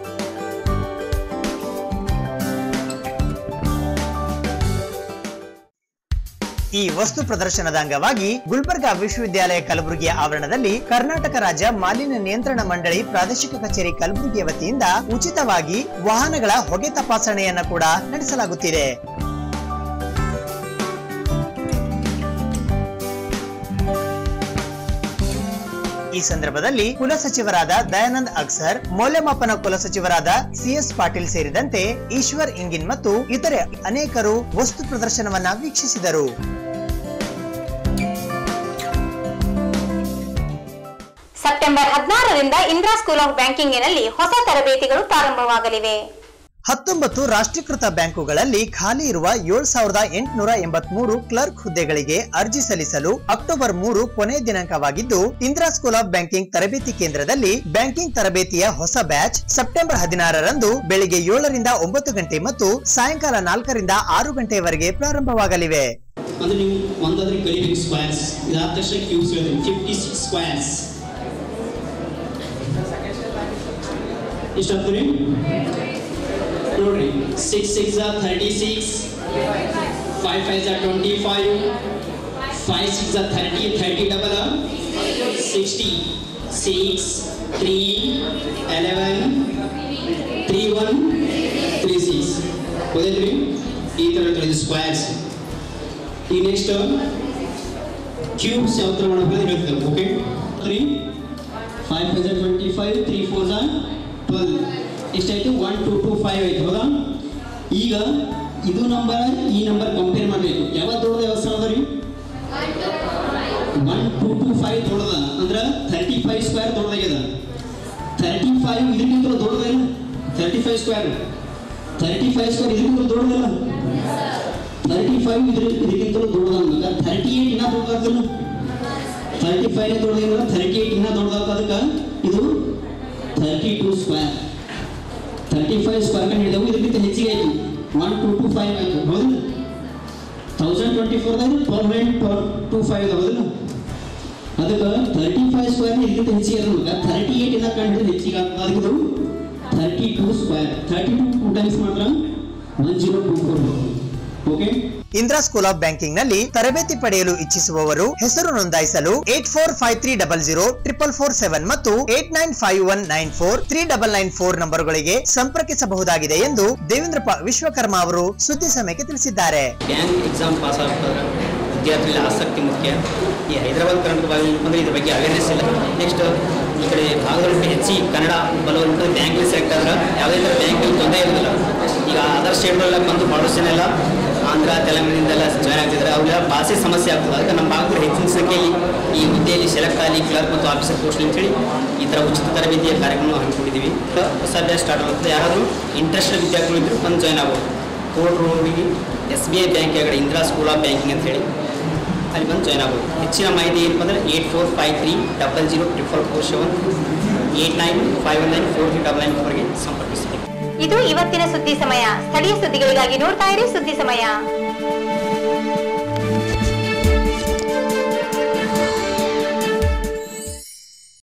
ಈ ವಸ್ತು ಪ್ರದರ್ಶನದ ಅಂಗವಾಗಿ ಗುಲ್ಬರ್ಗಾ ವಿಶ್ವವಿದ್ಯಾಲಯ ಕಲಬುರಗಿಯ ಆವರಣದಲ್ಲಿ ಕರ್ನಾಟಕ ರಾಜ್ಯ ಮಾಲಿನ್ಯ ನಿಯಂತ್ರಣ ಮಂಡಳಿ ಪ್ರಾದೇಶಿಕ ಕಚೇರಿ ಕಲಬುರಗಿಯ ವತಿಯಿಂದ ಉಚಿತವಾಗಿ ವಾಹನಗಳ ಹೊಗೆ ತಪಾಸಣೆಯನ್ನ ಕೂಡ ನಡೆಸಲಾಗುತ್ತಿದೆ ಈ ಸಂದರ್ಭದಲ್ಲಿ ಕುಲಸಚಿವರಾದ ದಯಾನಂದ್ ಅಕ್ಸರ್ ಮೌಲ್ಯಮಾಪನ ಕುಲಸಚಿವರಾದ ಸಿಎಸ್ ಪಾಟೀಲ್ ಸೇರಿದಂತೆ ಈಶ್ವರ್ ಇಂಗಿನ್ ಮತ್ತು ಇತರೆ ಅನೇಕರು ವಸ್ತು ಪ್ರದರ್ಶನವನ್ನ ವೀಕ್ಷಿಸಿದರು ಸೆಪ್ಟೆಂಬರ್ ಹದಿನಾರರಿಂದ ಇಂದಿರಾ ಸ್ಕೂಲ್ ಆಫ್ ಬ್ಯಾಂಕಿಂಗಿನಲ್ಲಿ ಹೊಸ ತರಬೇತಿಗಳು ಪ್ರಾರಂಭವಾಗಲಿವೆ ಹತ್ತೊಂಬತ್ತು ರಾಷ್ಟ್ರೀಕೃತ ಬ್ಯಾಂಕುಗಳಲ್ಲಿ ಖಾಲಿ ಇರುವ ಏಳ್ ಸಾವಿರದ ಎಂಟುನೂರ ಎಂಬತ್ಮೂರು ಕ್ಲರ್ಕ್ ಹುದ್ದೆಗಳಿಗೆ ಅರ್ಜಿ ಸಲ್ಲಿಸಲು ಅಕ್ಟೋಬರ್ ಮೂರು ಕೊನೆ ದಿನಾಂಕವಾಗಿದ್ದು ಇಂದಿರಾ ಸ್ಕೂಲ್ ಆಫ್ ಬ್ಯಾಂಕಿಂಗ್ ತರಬೇತಿ ಕೇಂದ್ರದಲ್ಲಿ ಬ್ಯಾಂಕಿಂಗ್ ತರಬೇತಿಯ ಹೊಸ ಬ್ಯಾಚ್ ಸೆಪ್ಟೆಂಬರ್ ಹದಿನಾರರಂದು ಬೆಳಿಗ್ಗೆ ಏಳರಿಂದ ಒಂಬತ್ತು ಗಂಟೆ ಮತ್ತು ಸಾಯಂಕಾಲ ನಾಲ್ಕರಿಂದ ಆರು ಗಂಟೆಯವರೆಗೆ ಪ್ರಾರಂಭವಾಗಲಿವೆ ಅಂದ್ರೆ ನೀವು ಒಂದಾದ್ರೆ ಕಲಿಬೇಕು ಸ್ಕ್ವೇರ್ಸ್ ಇದಾದ ತಕ್ಷಣ ಕ್ಯೂಬ್ಸ್ ಹೇಳ್ತೀನಿ ಫಿಫ್ಟಿ ಸಿಕ್ಸ್ ಸ್ಕ್ವೇರ್ಸ್ ಎಷ್ಟಾಗ್ತದೆ ನೋಡ್ರಿ six six thirty six five five twenty five five six thirty thirty double sixty six three eleven three one three six ಹೋದೈತ್ರಿ ಈ ಥರ ಇದು ಸ್ಕ್ವೇರ್ಸ್ ಈ ನೆಕ್ಸ್ಟ್ ಕ್ಯೂಬ್ಸ್ ಯಾವ ಥರ ಮಾಡಬೇಕು ಅಂತ ಹೇಳ್ತಾರೆ okay three five five twenty five three four ಝಾ ಟ್ವೆಲ್ ಎಷ್ಟಾಯಿತು ಒನ್ ಟು ಟು ಫೈವ್ ಆಯಿತು ಹೌದಾ ಈಗ ಇದು ನಂಬರ್ ಈ ನಂಬರ್ ಕಂಪೇರ್ ಮಾಡಬೇಕು ಯಾವತ್ತು ದೊಡ್ಡದ ಯಾವ ಸಲ ಅದ ರೀ ಒನ್ ಟು ಟು ಫೈವ್ ದೊಡ್ಡದ ಅಂದ್ರೆ ಥರ್ಟಿ ಫೈವ್ ಸ್ಕ್ವೇರ್ ದೊಡ್ಡದಾಗ್ಯದ ಥರ್ಟಿ ಫೈವ್ ಇದಕ್ಕಿಂತಲೂ ದೊಡ್ಡದಿಲ್ಲ thirty five square thirty five square ಇದಕ್ಕಿಂತಲೂ ದೊಡ್ಡದಿಲ್ಲ ಥರ್ಟಿ ಫೈವ್ ಇದ್ರ ಇದಕ್ಕಿಂತಲೂ ದೊಡ್ಡದಂದಾಗ ಥರ್ಟಿ ಏಟ್ ಇನ್ನೂ ದೊಡ್ಡದಾಗ್ತಿಲ್ಲ ಥರ್ಟಿ ಫೈವ್ ದೊಡ್ಡದಿಲ್ಲ ಥರ್ಟಿ ಏಟ್ ಇನ್ನೂ ದೊಡ್ಡದಾಗ್ತದ ಅದಕ್ಕೆ ಇದು thirty two square thirty five square ಕಂಡು ಹಿಡಿದವು ಇದಕ್ಕಿಂತ ಹೆಚ್ಚಿಗೆ ಆಯಿತು ಒನ್ ಟು ಟು ಫೈವ್ ಆಯಿತು ಹೌದಿಲ್ಲ ತೌಸಂಡ್ ಟ್ವೆಂಟಿ ಫೋರ್ದಾಗ ಟ್ವೆಲ್ ನೈನ್ ಟು ಫೈವ್ ಹೌದಿಲ್ಲ ಅದಕ್ಕೆ ತರ್ಟಿ ಫೈವ್ ಸ್ಕ್ವೇರ್ ಇದಕ್ಕಿಂತ ಹೆಚ್ಚಿಗೆ ಅದ ನಮ್ಗೆ ಥರ್ಟಿ ಏಟ್ ಇಂದ ಕಂಡು ಹಿಡಿದು ಹೆಚ್ಚಿಗೆ ಆಗ್ತದೆ ಅದಕ್ಕೆ ಇದು thirty two square thirty two two times ಮಾತ್ರ one zero two four okay Indira school of banking ನಲ್ಲಿ ತರಬೇತಿ ಪಡೆಯಲು ಇಚ್ಛಿಸುವವರು ಹೆಸರು ನೋಂದಾಯಿಸಲು eight four five three double zero triple four seven ಮತ್ತು eight nine five one nine four three double nine four ನಂಬರ್ಗಳಿಗೆ ಸಂಪರ್ಕಿಸಬಹುದಾಗಿದೆ ಎಂದು ದೇವೇಂದ್ರಪ್ಪ ವಿಶ್ವಕರ್ಮ ಅವರು ಸುದ್ದಿ ಸಮಯಕ್ಕೆ ತಿಳಿಸಿದ್ದಾರೆ ಬ್ಯಾಂಕ್ ಎಕ್ಸಾಮ್ ಪಾಸ್ ಆಗ್ತಾರೆ ವಿದ್ಯಾರ್ಥಿಗಳ ಆಸಕ್ತಿ ಮುಖ್ಯ ಈ ಹೈದರಾಬಾದ್ ಕರ್ನಾಟಕ ಭಾಗದಲ್ಲಿ ಬಂದರೆ ಇದ್ರ ಬಗ್ಗೆ ಅವೇರ್ನೆಸ್ ಇಲ್ಲ ನೆಕ್ಸ್ಟ್ ಈ ಕಡೆ ಭಾಗದಲ್ಲಿ ಹೆಚ್ಚಿ ಕನ್ನಡ ಬಲವಂತ ಬ್ಯಾಂಕಲ್ಲಿ ಸೆಲೆಕ್ಟ್ ಆದ್ರೆ ಯಾವುದೇ ಥರ ಬ್ಯಾಂಕಲ್ಲಿ ತೊಂದರೆ ಇರೋದಿಲ್ಲ ಈಗ ಅದರ್ ಸ್ಟೇಟ್ಗಳೆಲ್ಲ ಬಂದು ಭಾಳಷ್ಟು ಜನ ಎಲ್ಲ ಆಂಧ್ರ ತೆಲಂಗಾಣದಿಂದೆಲ್ಲ ಜಾಯ್ನ್ ಆಗ್ತಿದ್ದಾರೆ ಅವೆಲ್ಲ ಭಾಷೆ ಸಮಸ್ಯೆ ಆಗ್ತದೆ ಅದಕ್ಕೆ ನಮ್ಮ ಭಾಗದಲ್ಲಿ ಹೆಚ್ಚಿನ ಸಂಖ್ಯೆಯಲ್ಲಿ ಈ ಹುದ್ದೆಯಲ್ಲಿ ಸೆಲೆಕ್ಟ್ ಆಗಲಿ ಕ್ಲರ್ಕ್ ಮತ್ತು ಆಫೀಸರ್ ಪೋಸ್ಟ್ ಅಂತೇಳಿ ಈ ಥರ ಉಚಿತ ತರಬೇತಿಯ ಕಾರ್ಯಕ್ರಮ ಹಮ್ಮಿಕೊಂಡಿದ್ದೀವಿ ಹೊಸ ಬ್ಯಾಚ್ ಸ್ಟಾರ್ಟ್ ಆಗುತ್ತೆ ಯಾರಾದರೂ ಇಂಟ್ರೆಸ್ಟೆಡ್ ವಿದ್ಯಾರ್ಥಿಗಳು ಇದ್ದರೂ ಬಂದು ಜಾಯ್ನ್ ಆಗ್ಬೋದು ಕೋರ್ಟ್ ರೋಡಿಗೆ ಎಸ್ ಬಿ ಐ ಬ್ಯಾಂಕ್ ಆಗಡೆ ಇಂದಿರಾ ಸ್ಕೂಲ್ ಆಫ್ ಬ್ಯಾಂಕಿಂಗ್ ಅಂತ ಹೇಳಿ ಅಲ್ಲಿ ಬಂದು ಜಾಯ್ನ್ ಆಗ್ಬೋದು ಹೆಚ್ಚಿನ ಮಾಹಿತಿ ಏನಪ್ಪ ಅಂದರೆ eight four five three double zero triple four seven eight nine five one nine four three double nine ಫೋರ್ಗೆ ಸಂಪರ್ಕಿಸಬೇಕು ಇದು ಇವತ್ತಿನ ಸುದ್ದಿ ಸಮಯ ಸ್ಥಳೀಯ ಸುದ್ದಿಗಳಿಗಾಗಿ ನೋಡ್ತಾ ಇರಿ ಸುದ್ದಿ ಸಮಯ